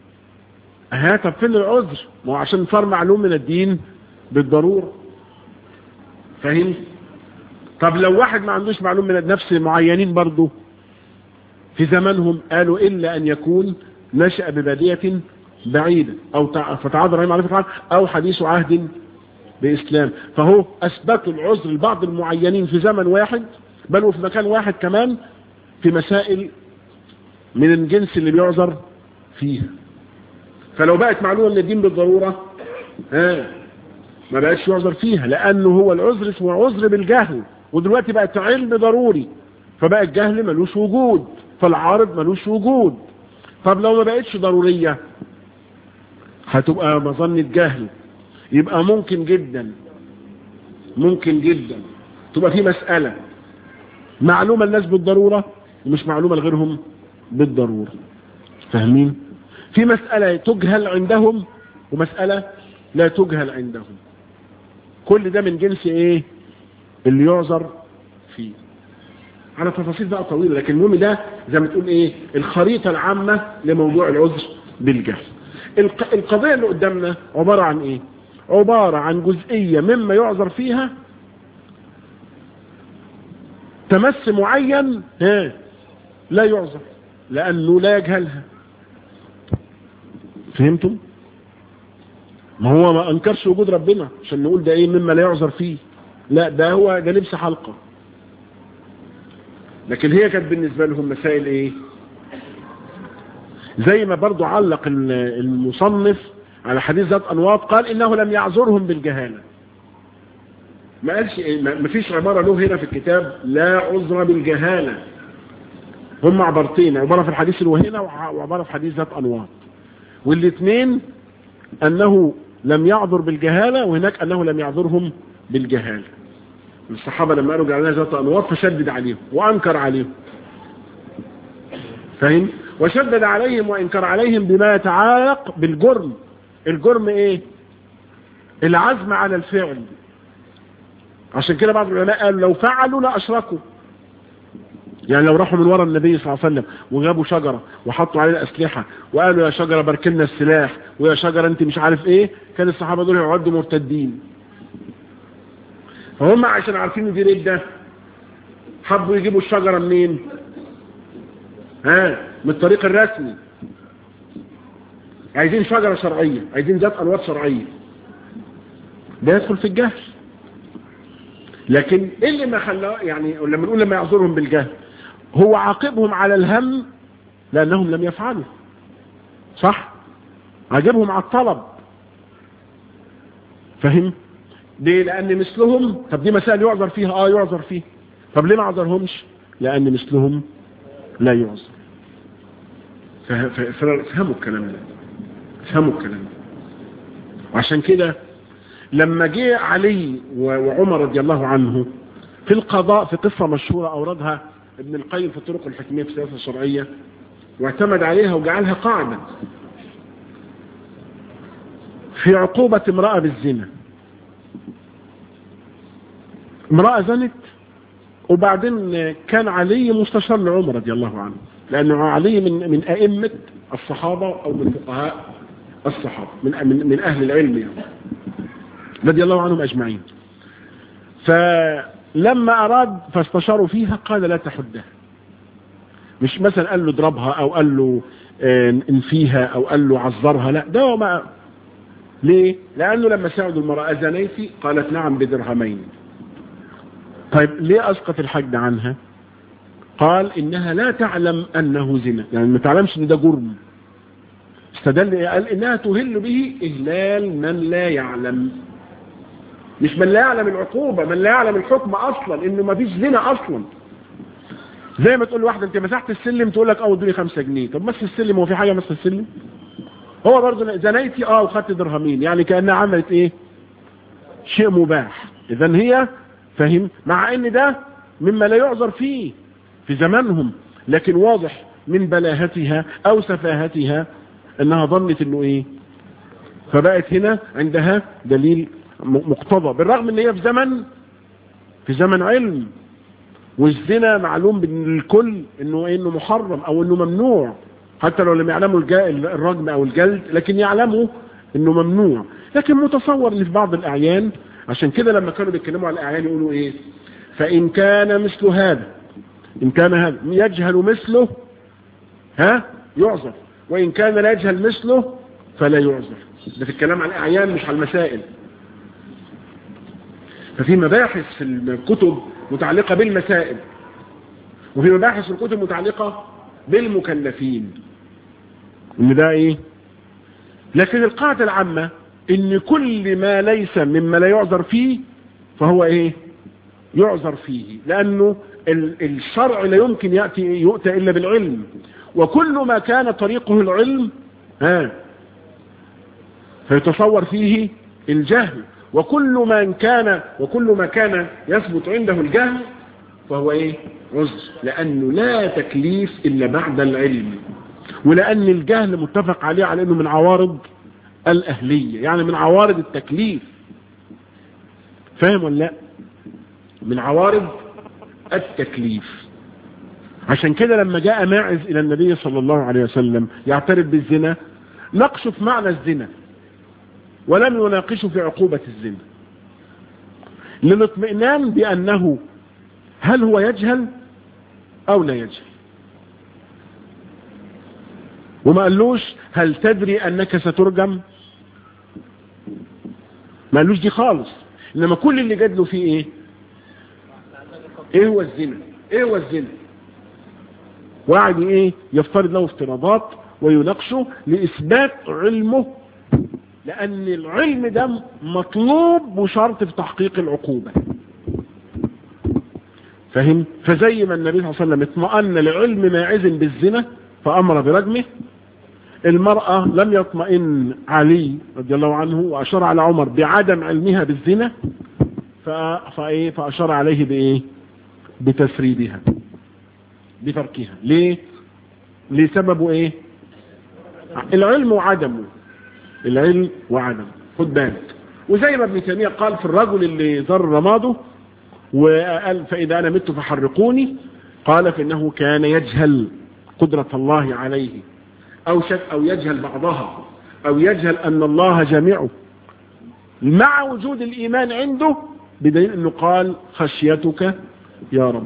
ها طب فين العذر ما هو عشان صار معلوم من الدين بالضرورة فاهم طب لو واحد ما عندوش معلوم من نفس معينين برضه في زمانهم قالوا إلا أن يكون نشأ ببادية بعيدة أو فتعاذر عليه معرفة أو حديث عهد بإسلام فهو أثبتوا العذر لبعض المعينين في زمن واحد بل وفي مكان واحد كمان في مسائل من الجنس اللي بيعذر فيها فلو بقت معلومة من الدين بالضرورة ها ما بقتش يعذر فيها لأنه هو العذر اسمه عذر بالجهل ودلوقتي بقت علم ضروري فبقى الجهل ملوش وجود فالعارض ملوش وجود طب لو ما بقتش ضرورية هتبقى مظنة جهل يبقى ممكن جدا ممكن جدا تبقى في مسألة معلومة الناس بالضرورة ومش معلومة لغيرهم بالضرورة فاهمين في مسألة تجهل عندهم ومسألة لا تجهل عندهم كل ده من جنس ايه اللي يعذر فيه على تفاصيل بقى طويلة لكن المهم ده زي ما تقول ايه الخريطة العامة لموضوع العذر بالجهل القضية اللي قدامنا عبارة عن ايه عبارة عن جزئية مما يعذر فيها تمس معين ها لا يعذر لأنه لا يجهلها فهمتم ما هو ما انكرش وجود ربنا عشان نقول ده ايه مما لا يعذر فيه لا ده هو ده لبس حلقة لكن هي كانت بالنسبة لهم مسائل ايه زي ما برضو علق المصنف على حديث ذات انواط قال انه لم يعذرهم بالجهالة ما قالش إيه ما فيش عبارة له هنا في الكتاب لا عذر بالجهالة هم عبارتين عبارة في الحديث الوهينة وعبارة في حديث ذات انواط والاثنين انه لم يعذر بالجهالة وهناك انه لم يعذرهم بالجهالة الصحابة لما قالوا جعلنا ذات انواط فشدد عليهم وانكر عليهم فهم وشدد عليهم وانكر عليهم بما يتعلق بالجرم الجرم ايه العزم على الفعل عشان كده بعض العلماء قالوا لو فعلوا لا اشركوا يعني لو راحوا من وراء النبي صلى الله عليه وسلم وجابوا شجرة وحطوا عليه الأسلحة وقالوا يا شجرة باركلنا السلاح ويا شجرة انت مش عارف ايه كان الصحابة دول يعدوا مرتدين فهم عشان عارفين دي ردة حبوا يجيبوا الشجرة منين ها من الطريق الرسمي عايزين شجرة شرعية عايزين ذات أنواط شرعية ده يدخل في الجهل لكن ايه اللي ما خلاه يعني لما نقول لما يعذرهم بالجهل هو عاقبهم على الهم لأنهم لم يفعلوا صح عجبهم على الطلب فهم ليه لأن مثلهم طب دي مسائل يعذر فيها اه يعذر فيها طب ليه ما عذرهمش لأن مثلهم لا يعذر فهموا الكلام ده فهموا الكلام ده وعشان كده لما جه علي وعمر رضي الله عنه في القضاء في قصة مشهورة أوردها ابن القيم في الطرق الحكمية في السياسة الشرعية واعتمد عليها وجعلها قاعدة في عقوبة امرأة بالزنا امرأة زنت وبعدين كان علي مستشار لعمر رضي الله عنه لأنه علي من من أئمة الصحابة أو من فقهاء الصحابة من من, من أهل العلم يعني رضي الله عنهم أجمعين فلما أراد فاستشاروا فيها قال لا تحدها مش مثلا قال له اضربها أو قال له انفيها أو قال له عذرها لا ده ما ليه لأنه لما ساعدوا المرأة زنيتي قالت نعم بدرهمين طيب ليه أسقط الحد عنها قال إنها لا تعلم أنه زنا يعني ما تعلمش إن ده جرم استدل قال إنها تهل به إهلال من لا يعلم مش من لا يعلم العقوبة من لا يعلم الحكم أصلا إنه ما فيش زنا أصلا زي ما تقول لواحدة أنت مسحت السلم تقول لك أه ادوني خمسة جنيه طب مس السلم هو في حاجة مس السلم هو برضه زنيتي اه وخدت درهمين يعني كأنها عملت ايه شيء مباح اذا هي فهم مع ان ده مما لا يعذر فيه في زمانهم لكن واضح من بلاهتها او سفاهتها انها ظنت انه ايه فبقت هنا عندها دليل مقتضى بالرغم ان هي في زمن في زمن علم والزنا معلوم بالكل انه انه محرم او انه ممنوع حتى لو لم يعلموا الرجم او الجلد لكن يعلموا انه ممنوع لكن متصور ان في بعض الاعيان عشان كده لما كانوا بيتكلموا على الاعيان يقولوا ايه فان كان مثل هذا ان كان هذا يجهل مثله ها يعذر وان كان لا يجهل مثله فلا يعذر ده في الكلام عن الاعيان مش على المسائل ففي مباحث في الكتب متعلقة بالمسائل وفي مباحث في الكتب متعلقة بالمكلفين ان ده ايه لكن القاعدة العامة ان كل ما ليس مما لا يعذر فيه فهو ايه يعذر فيه لانه الشرع لا يمكن يأتي يؤتى الا بالعلم وكل ما كان طريقه العلم ها فيتصور فيه الجهل وكل من كان وكل ما كان يثبت عنده الجهل فهو ايه عذر لانه لا تكليف الا بعد العلم ولان الجهل متفق عليه على انه من عوارض الاهلية يعني من عوارض التكليف فاهم ولا لا من عوارض التكليف عشان كده لما جاء ماعز الى النبي صلى الله عليه وسلم يعترف بالزنا نقصه في معنى الزنا ولم يناقشه في عقوبة الزنا للاطمئنان بأنه هل هو يجهل أو لا يجهل وما قالوش هل تدري أنك سترجم ما قالوش دي خالص إنما كل اللي جدله فيه إيه إيه هو الزنا إيه هو الزنا وقعد إيه يفترض له افتراضات ويناقشه لإثبات علمه لأن العلم ده مطلوب وشرط في تحقيق العقوبة فهم فزي ما النبي صلى الله عليه وسلم اطمأن لعلم ماعز بالزنا فأمر برجمه المرأة لم يطمئن علي رضي الله عنه وأشار على عمر بعدم علمها بالزنا فإيه فأشار عليه بإيه بتسريبها بتركها ليه لسبب ايه العلم وعدمه العلم وعدمه خد بالك وزي ما ابن تيميه قال في الرجل اللي ضر رماده وقال فإذا أنا مت فحرقوني قال فإنه كان يجهل قدرة الله عليه أو شك أو يجهل بعضها أو يجهل أن الله جامعه مع وجود الإيمان عنده بدليل أنه قال خشيتك يا رب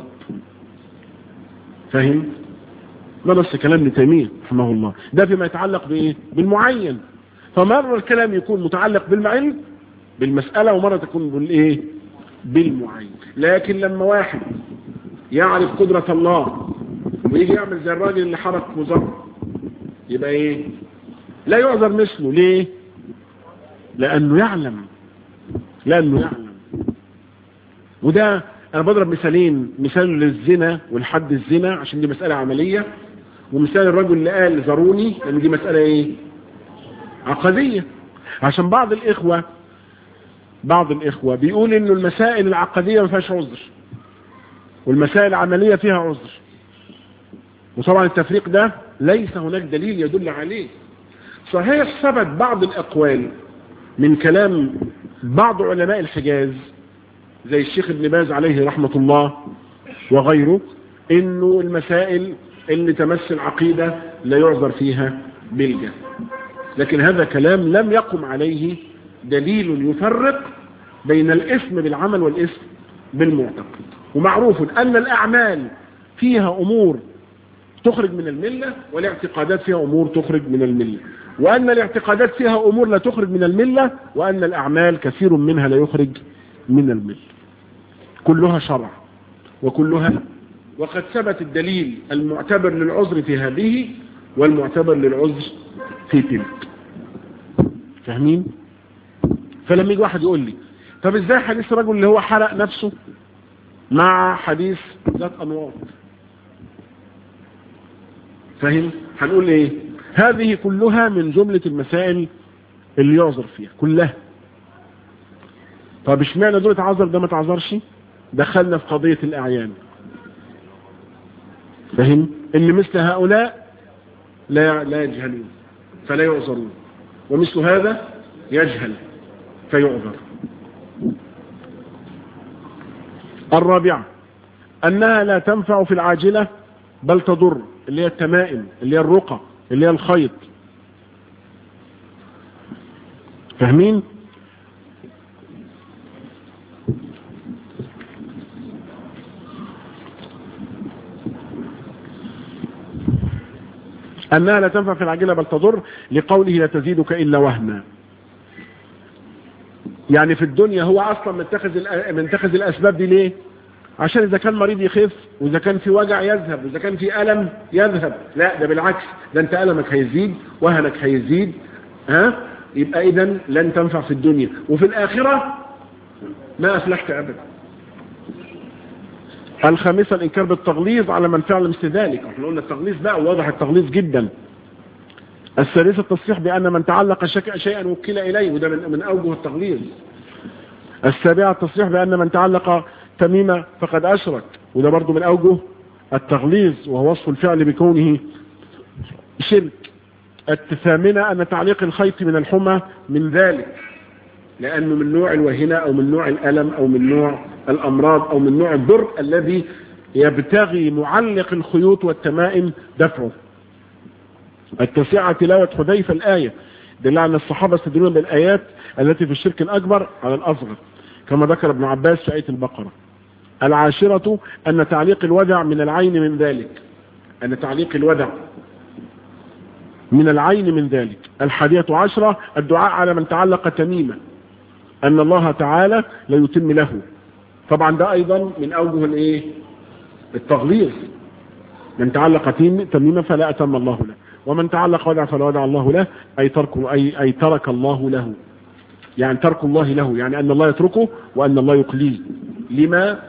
فهم ده بس كلام ابن تيميه رحمه الله ده فيما يتعلق بايه بالمعين فمره الكلام يكون متعلق بالعلم بالمساله ومره تكون بالايه بالمعين لكن لما واحد يعرف قدره الله ويجي يعمل زي الراجل اللي حرق مزر يبقى ايه لا يعذر مثله ليه لانه يعلم لانه يعلم وده انا بضرب مثالين مثال للزنا والحد الزنا عشان دي مسألة عملية ومثال الرجل اللي قال زاروني لان دي مسألة ايه عقدية عشان بعض الاخوة بعض الاخوة بيقول انه المسائل العقدية ما فيهاش عذر والمسائل العملية فيها عذر وطبعا التفريق ده ليس هناك دليل يدل عليه صحيح ثبت بعض الاقوال من كلام بعض علماء الحجاز زي الشيخ ابن باز عليه رحمة الله وغيره انه المسائل اللي تمس العقيدة لا يعذر فيها بالجهل لكن هذا كلام لم يقم عليه دليل يفرق بين الاسم بالعمل والاسم بالمعتقد ومعروف ان الاعمال فيها امور تخرج من الملة والاعتقادات فيها امور تخرج من الملة وان الاعتقادات فيها امور لا تخرج من الملة وان الاعمال كثير منها لا يخرج من الملة كلها شرع وكلها وقد ثبت الدليل المعتبر للعذر في هذه والمعتبر للعذر في تلك فاهمين فلما يجي واحد يقول لي طب ازاي حديث الرجل اللي هو حرق نفسه مع حديث ذات انواط فاهم هنقول ايه هذه كلها من جملة المسائل اللي يعذر فيها كلها طب اشمعنى دول اتعذر ده ما تعذرش دخلنا في قضية الاعيان فهم ان مثل هؤلاء لا لا يجهلون فلا يعذرون ومثل هذا يجهل فيعذر الرابعة انها لا تنفع في العاجلة بل تضر اللي هي التمائم اللي هي الرقى اللي هي الخيط فاهمين أنها لا تنفع في العاجلة بل تضر لقوله لا تزيدك إلا وهنا يعني في الدنيا هو أصلا متخذ متخذ الأسباب دي ليه عشان إذا كان مريض يخف وإذا كان في وجع يذهب وإذا كان في ألم يذهب لا ده بالعكس ده أنت ألمك هيزيد وهنك هيزيد ها يبقى إذا لن تنفع في الدنيا وفي الآخرة ما أفلحت أبدا الخامسة الإنكار بالتغليظ على من فعل مثل ذلك احنا قلنا التغليظ بقى واضح التغليظ جدا الثالثة التصريح بأن من تعلق شيئا وكل إليه وده من, من أوجه التغليظ السابعة التصريح بأن من تعلق تميمة فقد أشرك وده برضو من أوجه التغليظ وهو وصف الفعل بكونه شرك الثامنة أن تعليق الخيط من الحمى من ذلك لأنه من نوع الوهنة أو من نوع الألم أو من نوع الأمراض أو من نوع الضر الذي يبتغي معلق الخيوط والتمائم دفعه التاسعة تلاوة حذيفة الآية دل على ان الصحابة استدلون بالآيات التي في الشرك الأكبر على الأصغر كما ذكر ابن عباس في آية البقرة العاشرة أن تعليق الودع من العين من ذلك أن تعليق الودع من العين من ذلك الحادية عشرة الدعاء على من تعلق تميمة أن الله تعالى لا يتم له طبعا ده أيضا من أوجه الإيه التغليظ من تعلق تميمة فلا أتم الله له ومن تعلق ودع فلا ودع الله له أي, ترك أي, أي ترك الله له يعني ترك الله له يعني أن الله يتركه وأن الله يقليه لما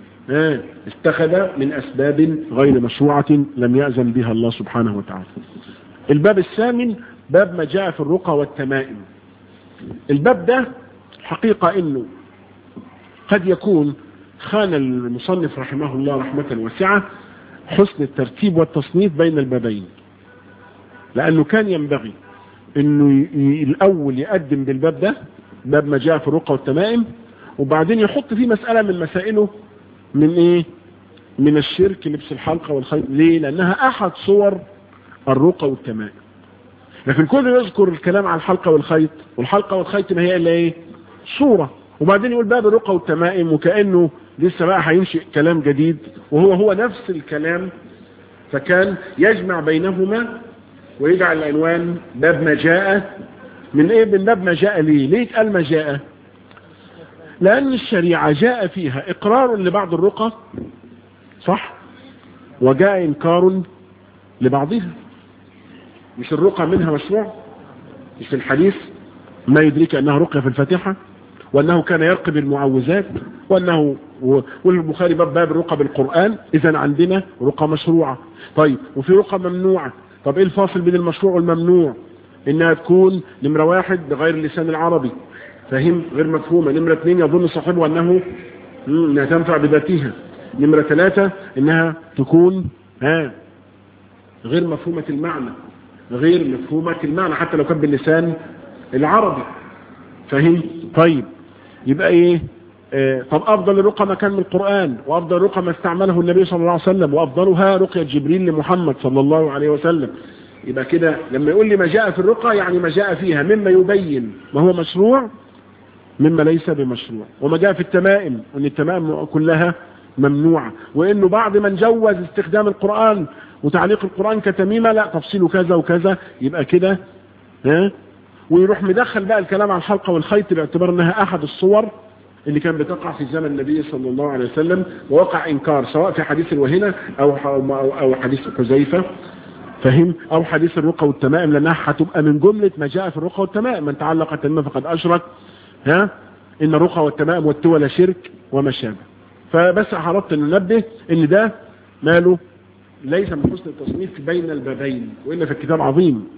اتخذ من أسباب غير مشروعة لم يأذن بها الله سبحانه وتعالى الباب الثامن باب ما جاء في الرقى والتمائم الباب ده حقيقة انه قد يكون خان المصنف رحمه الله رحمة واسعة حسن الترتيب والتصنيف بين البابين لانه كان ينبغي انه الاول يقدم بالباب ده باب ما جاء في الرقى والتمائم وبعدين يحط فيه مسألة من مسائله من ايه من الشرك لبس الحلقة والخيط ليه لانها احد صور الرقى والتمائم لكن كل يذكر الكلام عن الحلقة والخيط والحلقة والخيط ما هي الا ايه صورة وبعدين يقول باب الرقى والتمائم وكأنه لسه بقى هينشئ كلام جديد وهو هو نفس الكلام فكان يجمع بينهما ويجعل العنوان باب ما جاء من ايه من باب ما جاء ليه ليه قال ما جاء لان الشريعة جاء فيها اقرار لبعض الرقى صح وجاء انكار لبعضها مش الرقى منها مشروع مش في الحديث ما يدريك انها رقية في الفاتحة وانه كان يرقب المعوذات وانه والبخاري باب باب الرقى بالقرآن اذا عندنا رقى مشروعة طيب وفي رقى ممنوعة طب ايه الفاصل بين المشروع والممنوع انها تكون نمرة واحد بغير اللسان العربي فهم غير مفهومة نمرة اثنين يظن صاحبه انه انها تنفع بذاتها نمرة ثلاثة انها تكون ها غير مفهومة المعنى غير مفهومة المعنى حتى لو كان باللسان العربي فهم طيب يبقى ايه آه طب افضل الرقى ما كان من القرآن وافضل الرقى ما استعمله النبي صلى الله عليه وسلم وافضلها رقية جبريل لمحمد صلى الله عليه وسلم يبقى كده لما يقول لي ما جاء في الرقى يعني ما جاء فيها مما يبين ما هو مشروع مما ليس بمشروع وما جاء في التمائم ان التمائم كلها ممنوعة وانه بعض من جوز استخدام القرآن وتعليق القرآن كتميمة لا تفصيله كذا وكذا يبقى كده ها ويروح مدخل بقى الكلام عن الحلقة والخيط باعتبار انها احد الصور اللي كان بتقع في زمن النبي صلى الله عليه وسلم ووقع انكار سواء في حديث الوهنة او او حديث حذيفة فهم او حديث الرقى والتمائم لانها هتبقى من جملة ما جاء في الرقى والتمائم من تعلق التمائم فقد اشرك ها ان الرقى والتمائم والتولى شرك وما شابه فبس حرصت ان ننبه ان ده ماله ليس من حسن التصنيف بين البابين وإلا في الكتاب عظيم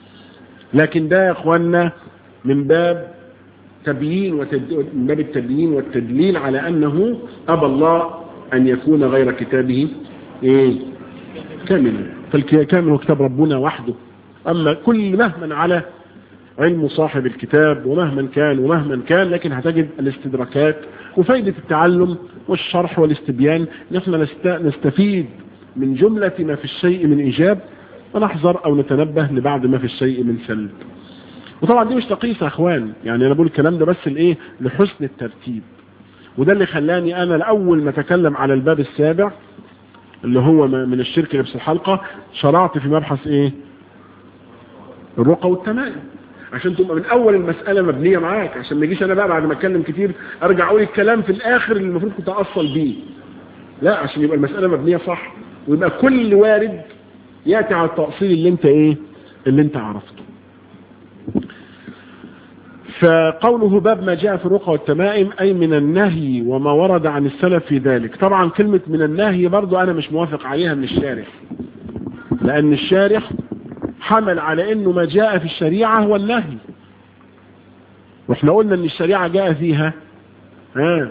لكن ده يا اخوانا من باب تبيين وتد... من باب التبيين والتدليل على أنه أبى الله أن يكون غير كتابه إيه؟ كاملا فالكامل هو كتاب ربنا وحده أما كل مهما على علم صاحب الكتاب ومهما كان ومهما كان لكن هتجد الاستدراكات وفايدة التعلم والشرح والاستبيان نحن نستفيد من جملة ما في الشيء من إيجاب ونحذر أو نتنبه لبعض ما في الشيء من سلب وطبعا دي مش تقيس يا أخوان يعني أنا بقول الكلام ده بس الإيه لحسن الترتيب وده اللي خلاني أنا الأول ما أتكلم على الباب السابع اللي هو من الشرك نفس الحلقة شرعت في مبحث إيه الرقى والتمائم عشان تبقى من اول المسألة مبنية معاك عشان ما يجيش انا بقى بعد ما اتكلم كتير ارجع اقول الكلام في الاخر اللي المفروض كنت اصل بيه لا عشان يبقى المسألة مبنية صح ويبقى كل وارد ياتي على التأصيل اللي انت ايه اللي انت عرفته فقوله باب ما جاء في الرقى والتمائم اي من النهي وما ورد عن السلف في ذلك طبعا كلمة من النهي برضو انا مش موافق عليها من الشارح لان الشارح حمل على انه ما جاء في الشريعة هو النهي واحنا قلنا ان الشريعة جاء فيها ها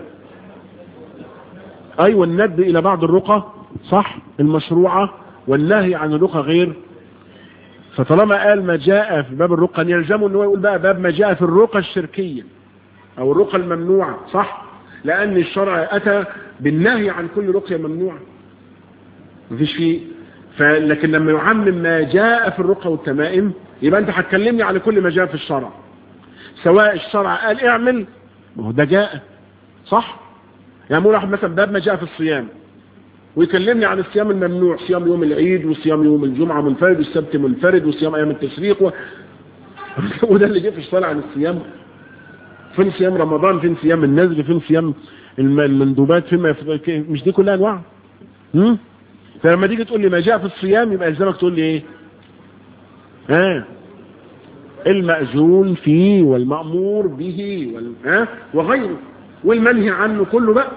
ايوه الندب الى بعض الرقى صح المشروعة والنهي عن الرقى غير فطالما قال ما جاء في باب الرقى ان يلزمه ان هو يقول بقى باب ما جاء في الرقى الشركية او الرقى الممنوعة صح لان الشرع اتى بالنهي عن كل رقية ممنوعة مفيش فيه فلكن لما يعمم ما جاء في الرقى والتمائم يبقى انت هتكلمني على كل ما جاء في الشرع سواء الشرع قال اعمل ما هو ده جاء صح يعني مو واحد مثلا باب ما جاء في الصيام ويكلمني عن الصيام الممنوع صيام يوم العيد وصيام يوم الجمعة منفرد والسبت منفرد وصيام ايام التشريق و... وده اللي جه في الشرع عن الصيام فين صيام رمضان فين صيام النذر فين صيام المندوبات فين ما يف... مش دي كلها انواع هم؟ فلما تيجي تقول لي ما جاء في الصيام يبقى الزمك تقول لي ايه ها المأذون فيه والمأمور به وال... ها وغيره والمنهي عنه كله بقى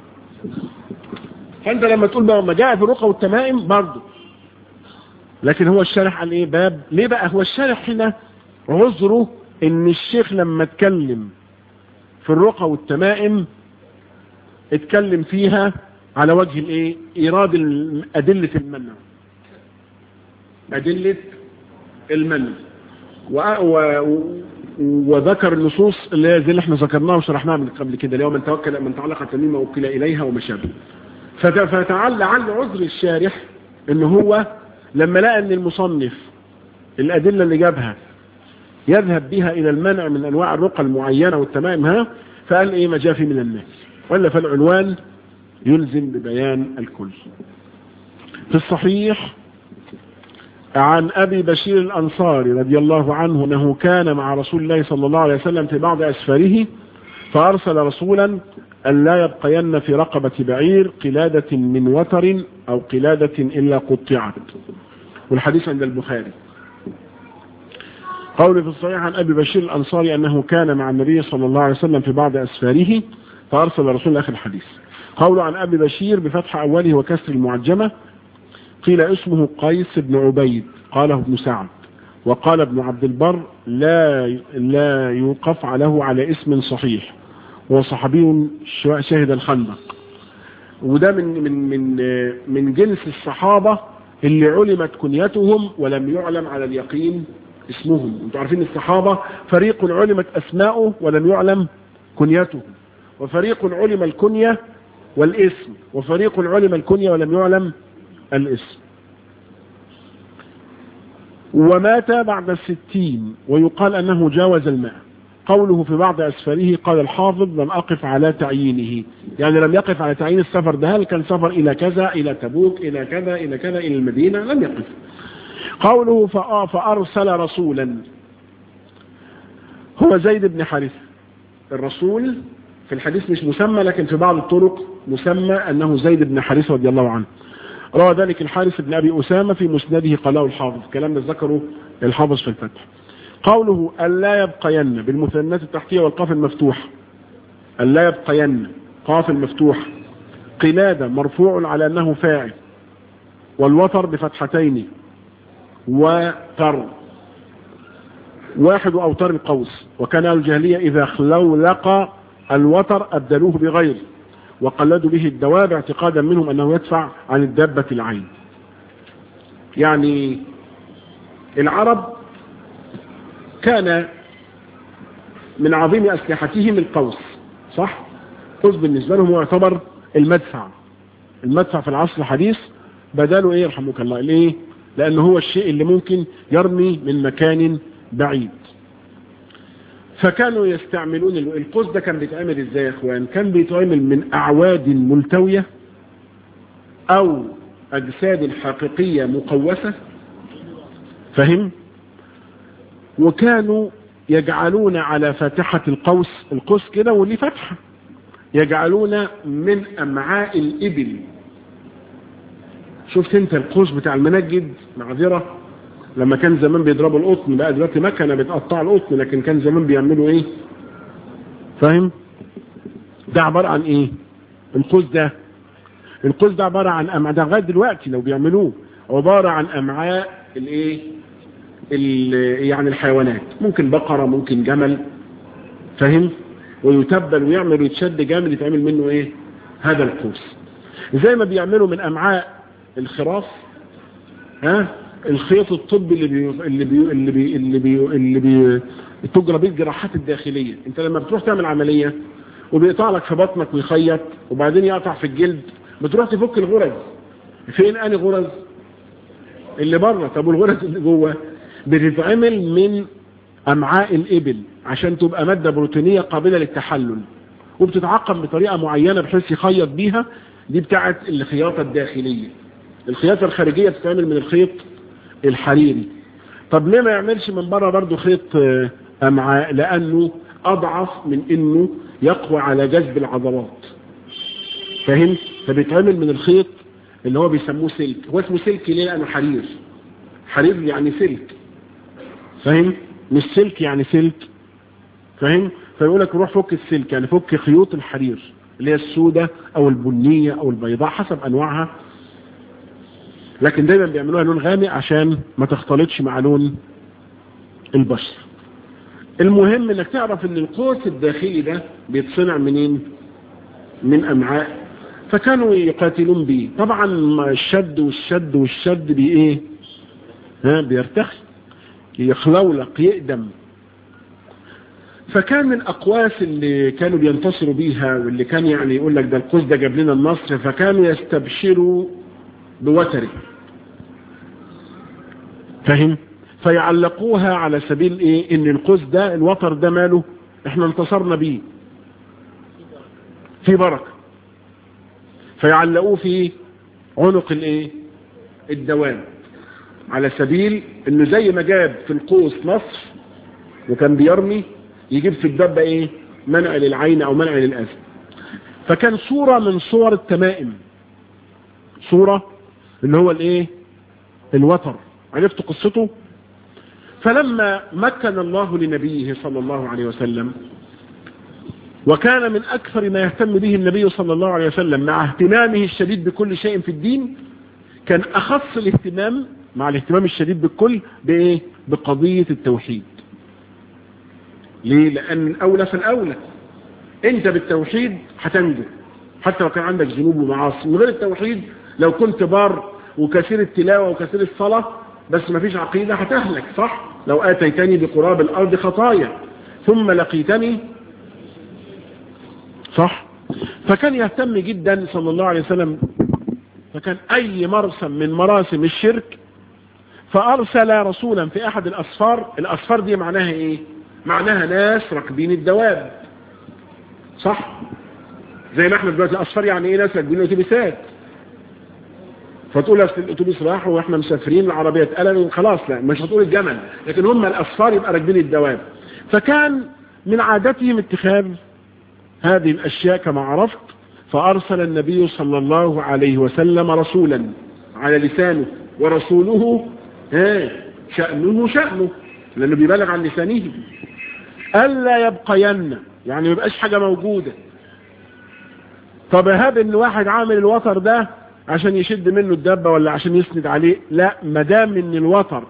فانت لما تقول بقى ما جاء في الرقى والتمائم برضه لكن هو الشارح قال ايه باب ليه بقى هو الشارح هنا عذره ان الشيخ لما اتكلم في الرقى والتمائم اتكلم فيها على وجه الايه ايراد ادله المنع ادله المنع و... و... وذكر النصوص اللي هي زي اللي احنا ذكرناها وشرحناها من قبل كده اللي هو من توكل من تعلق تميمه وكل اليها وما شابه فتعال لعل عذر الشارح ان هو لما لقى ان المصنف الادله اللي جابها يذهب بها الى المنع من انواع الرقى المعينه والتمائم ها فقال ايه ما جاء في من الناس ولا فالعنوان يلزم ببيان الكل في الصحيح عن أبي بشير الأنصاري رضي الله عنه أنه كان مع رسول الله صلى الله عليه وسلم في بعض أسفاره فأرسل رسولا أن لا يبقين في رقبة بعير قلادة من وتر أو قلادة إلا قطعت والحديث عند البخاري قول في الصحيح عن أبي بشير الأنصاري أنه كان مع النبي صلى الله عليه وسلم في بعض أسفاره فأرسل رسول آخر الحديث قول عن أبي بشير بفتح أوله وكسر المعجمة قيل اسمه قيس بن عبيد قاله ابن سعد وقال ابن عبد البر لا لا يوقف له على اسم صحيح هو صحابي شهد الخندق وده من من من من جنس الصحابة اللي علمت كنيتهم ولم يعلم على اليقين اسمهم انتوا عارفين الصحابة فريق علمت اسماؤه ولم يعلم كنيته وفريق علم الكنية والاسم وفريق علم الكنية ولم يعلم الاسم ومات بعد الستين ويقال أنه جاوز الماء قوله في بعض أسفاره قال الحافظ لم أقف على تعيينه يعني لم يقف على تعيين السفر ده هل كان سفر إلى كذا إلى تبوك إلى كذا إلى كذا إلى المدينة لم يقف قوله فأرسل رسولا هو زيد بن حارثة الرسول في الحديث مش مسمى لكن في بعض الطرق مسمى أنه زيد بن حارثة رضي الله عنه روى ذلك الحارث بن أبي أسامة في مسنده قاله الحافظ كلام ذكره الحافظ في الفتح قوله ألا يبقين بالمثنات التحتية والقاف المفتوح ألا يبقين قاف المفتوح قلادة مرفوع على أنه فاعل والوتر بفتحتين وتر واحد أوتار القوس وكان الجاهلية إذا خلولق الوتر أبدلوه بغيره وقلدوا به الدواب اعتقادا منهم أنه يدفع عن الدابة العين يعني العرب كان من عظيم أسلحتهم القوس صح قوس بالنسبة لهم هو يعتبر المدفع المدفع في العصر الحديث بداله ايه يرحمك الله ليه لأنه هو الشيء اللي ممكن يرمي من مكان بعيد فكانوا يستعملون القوس ده كان بيتعمل ازاي يا اخوان كان بيتعمل من اعواد ملتوية او اجساد حقيقية مقوسة فهم وكانوا يجعلون على فاتحة القوس القوس كده واللي فتحة يجعلون من امعاء الابل شفت انت القوس بتاع المنجد معذرة لما كان زمان بيضربوا القطن بقى دلوقتي مكنه بتقطع القطن لكن كان زمان بيعملوا ايه فاهم ده عبارة عن ايه القوس ده القوس ده عبارة عن امعاء ده لغايه دلوقتي لو بيعملوه عبارة عن امعاء الايه يعني الحيوانات ممكن بقرة ممكن جمل فاهم ويتبل ويعمل ويتشد جامد يتعمل منه ايه هذا القوس زي ما بيعملوا من امعاء الخراف ها الخيط الطبي اللي بي اللي بي اللي بي اللي بي اللي بي تجرى بيه الجراحات الداخليه انت لما بتروح تعمل عمليه وبيقطع لك في بطنك ويخيط وبعدين يقطع في الجلد بتروح تفك الغرز فين اني غرز اللي بره طب والغرز اللي جوه بتتعمل من امعاء الابل عشان تبقى مادة بروتينية قابلة للتحلل وبتتعقم بطريقة معينة بحيث يخيط بيها دي بتاعت الخياطة الداخلية الخياطة الخارجية بتتعمل من الخيط الحريري طب ليه ما يعملش من بره برضو خيط امعاء لانه اضعف من انه يقوى على جذب العضلات فاهم فبيتعمل من الخيط اللي هو بيسموه سلك هو اسمه سلك ليه لانه حرير حرير يعني سلك فاهم مش سلك يعني سلك فاهم فيقول لك روح فك السلك يعني فك خيوط الحرير اللي هي السوداء او البنية او البيضاء حسب انواعها لكن دايما بيعملوها لون غامق عشان ما تختلطش مع لون البشر المهم انك تعرف ان القوس الداخلي ده بيتصنع منين من امعاء فكانوا يقاتلون بيه طبعا الشد والشد والشد بي ايه ها بيرتخي يخلولق يقدم فكان من الاقواس اللي كانوا بينتصروا بيها واللي كان يعني يقول لك ده القوس ده جاب لنا النصر فكانوا يستبشروا بوتره فهم فيعلقوها على سبيل ايه ان القوس ده الوتر ده ماله احنا انتصرنا بيه في بركة فيعلقوه في عنق الايه الدوام على سبيل انه زي ما جاب في القوس نصر وكان بيرمي يجيب في الدبة ايه منع للعين او منع للأذى فكان صورة من صور التمائم صورة اللي هو الايه الوتر عرفت قصته فلما مكن الله لنبيه صلى الله عليه وسلم وكان من أكثر ما يهتم به النبي صلى الله عليه وسلم مع اهتمامه الشديد بكل شيء في الدين كان أخص الاهتمام مع الاهتمام الشديد بالكل بإيه؟ بقضية التوحيد ليه؟ لأن الأولى فالأولى أنت بالتوحيد هتنجو حتى لو كان عندك ذنوب ومعاصي من غير التوحيد لو كنت بار وكثير التلاوة وكثير الصلاة بس ما فيش عقيدة هتهلك صح لو آتيتني بقراب الأرض خطايا ثم لقيتني صح فكان يهتم جدا صلى الله عليه وسلم فكان أي مرسم من مراسم الشرك فأرسل رسولا في أحد الأسفار الأسفار دي معناها إيه معناها ناس راكبين الدواب صح زي ما احنا دلوقتي الأسفار يعني إيه ناس راكبين الأتوبيسات فتقول اصل الاتوبيس راح واحنا مسافرين العربيه اتقلبت خلاص لا مش هتقول الجمل لكن هم الاصفار يبقى راكبين الدواب فكان من عادتهم اتخاذ هذه الاشياء كما عرفت فارسل النبي صلى الله عليه وسلم رسولا على لسانه ورسوله ها شأنه شأنه لانه بيبلغ عن لسانه الا يبقين يعني ما يبقاش حاجه موجوده طب هاب ان واحد عامل الوتر ده عشان يشد منه الدبة ولا عشان يسند عليه لا مدام ان الوتر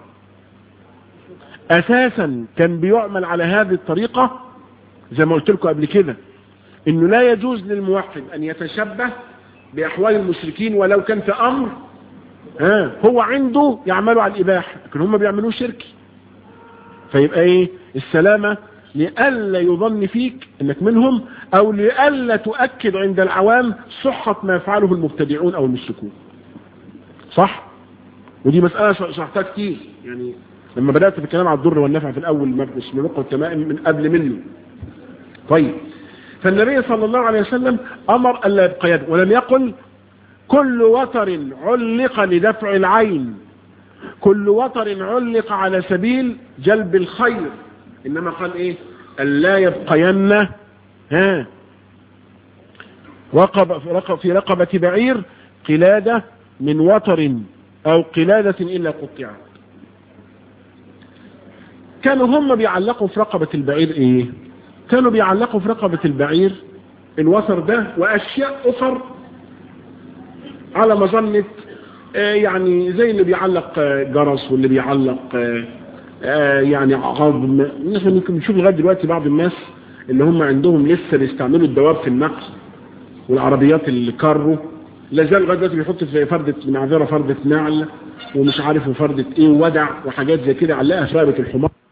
اساسا كان بيعمل على هذه الطريقة زي ما قلت لكم قبل كده انه لا يجوز للموحد ان يتشبه باحوال المشركين ولو كان في امر ها هو عنده يعملوا على الاباحة لكن هم بيعملوه شركي فيبقى ايه السلامة لئلا يظن فيك انك منهم او لئلا تؤكد عند العوام صحة ما يفعله المبتدعون او المشركون صح ودي مسألة شرحتها كتير يعني لما بدأت في الكلام على الضر والنفع في الاول مش من التمائم من قبل منه طيب فالنبي صلى الله عليه وسلم امر الا يبقى يد ولم يقل كل وتر علق لدفع العين كل وتر علق على سبيل جلب الخير انما قال ايه الا يبقين ها رقب في رقبة بعير قلادة من وتر او قلادة الا قطعت كانوا هم بيعلقوا في رقبة البعير ايه كانوا بيعلقوا في رقبة البعير الوتر ده واشياء اخر على مظنة يعني زي اللي بيعلق جرس واللي بيعلق آه يعني عظم نحن ممكن نشوف لغايه دلوقتي بعض الناس اللي هم عندهم لسه بيستعملوا الدواب في النقل والعربيات الكارو لا زال لغايه دلوقتي بيحط في فردة معذره فردة نعل ومش عارف فردة ايه ودع وحاجات زي كده علقها في رقبه الحمار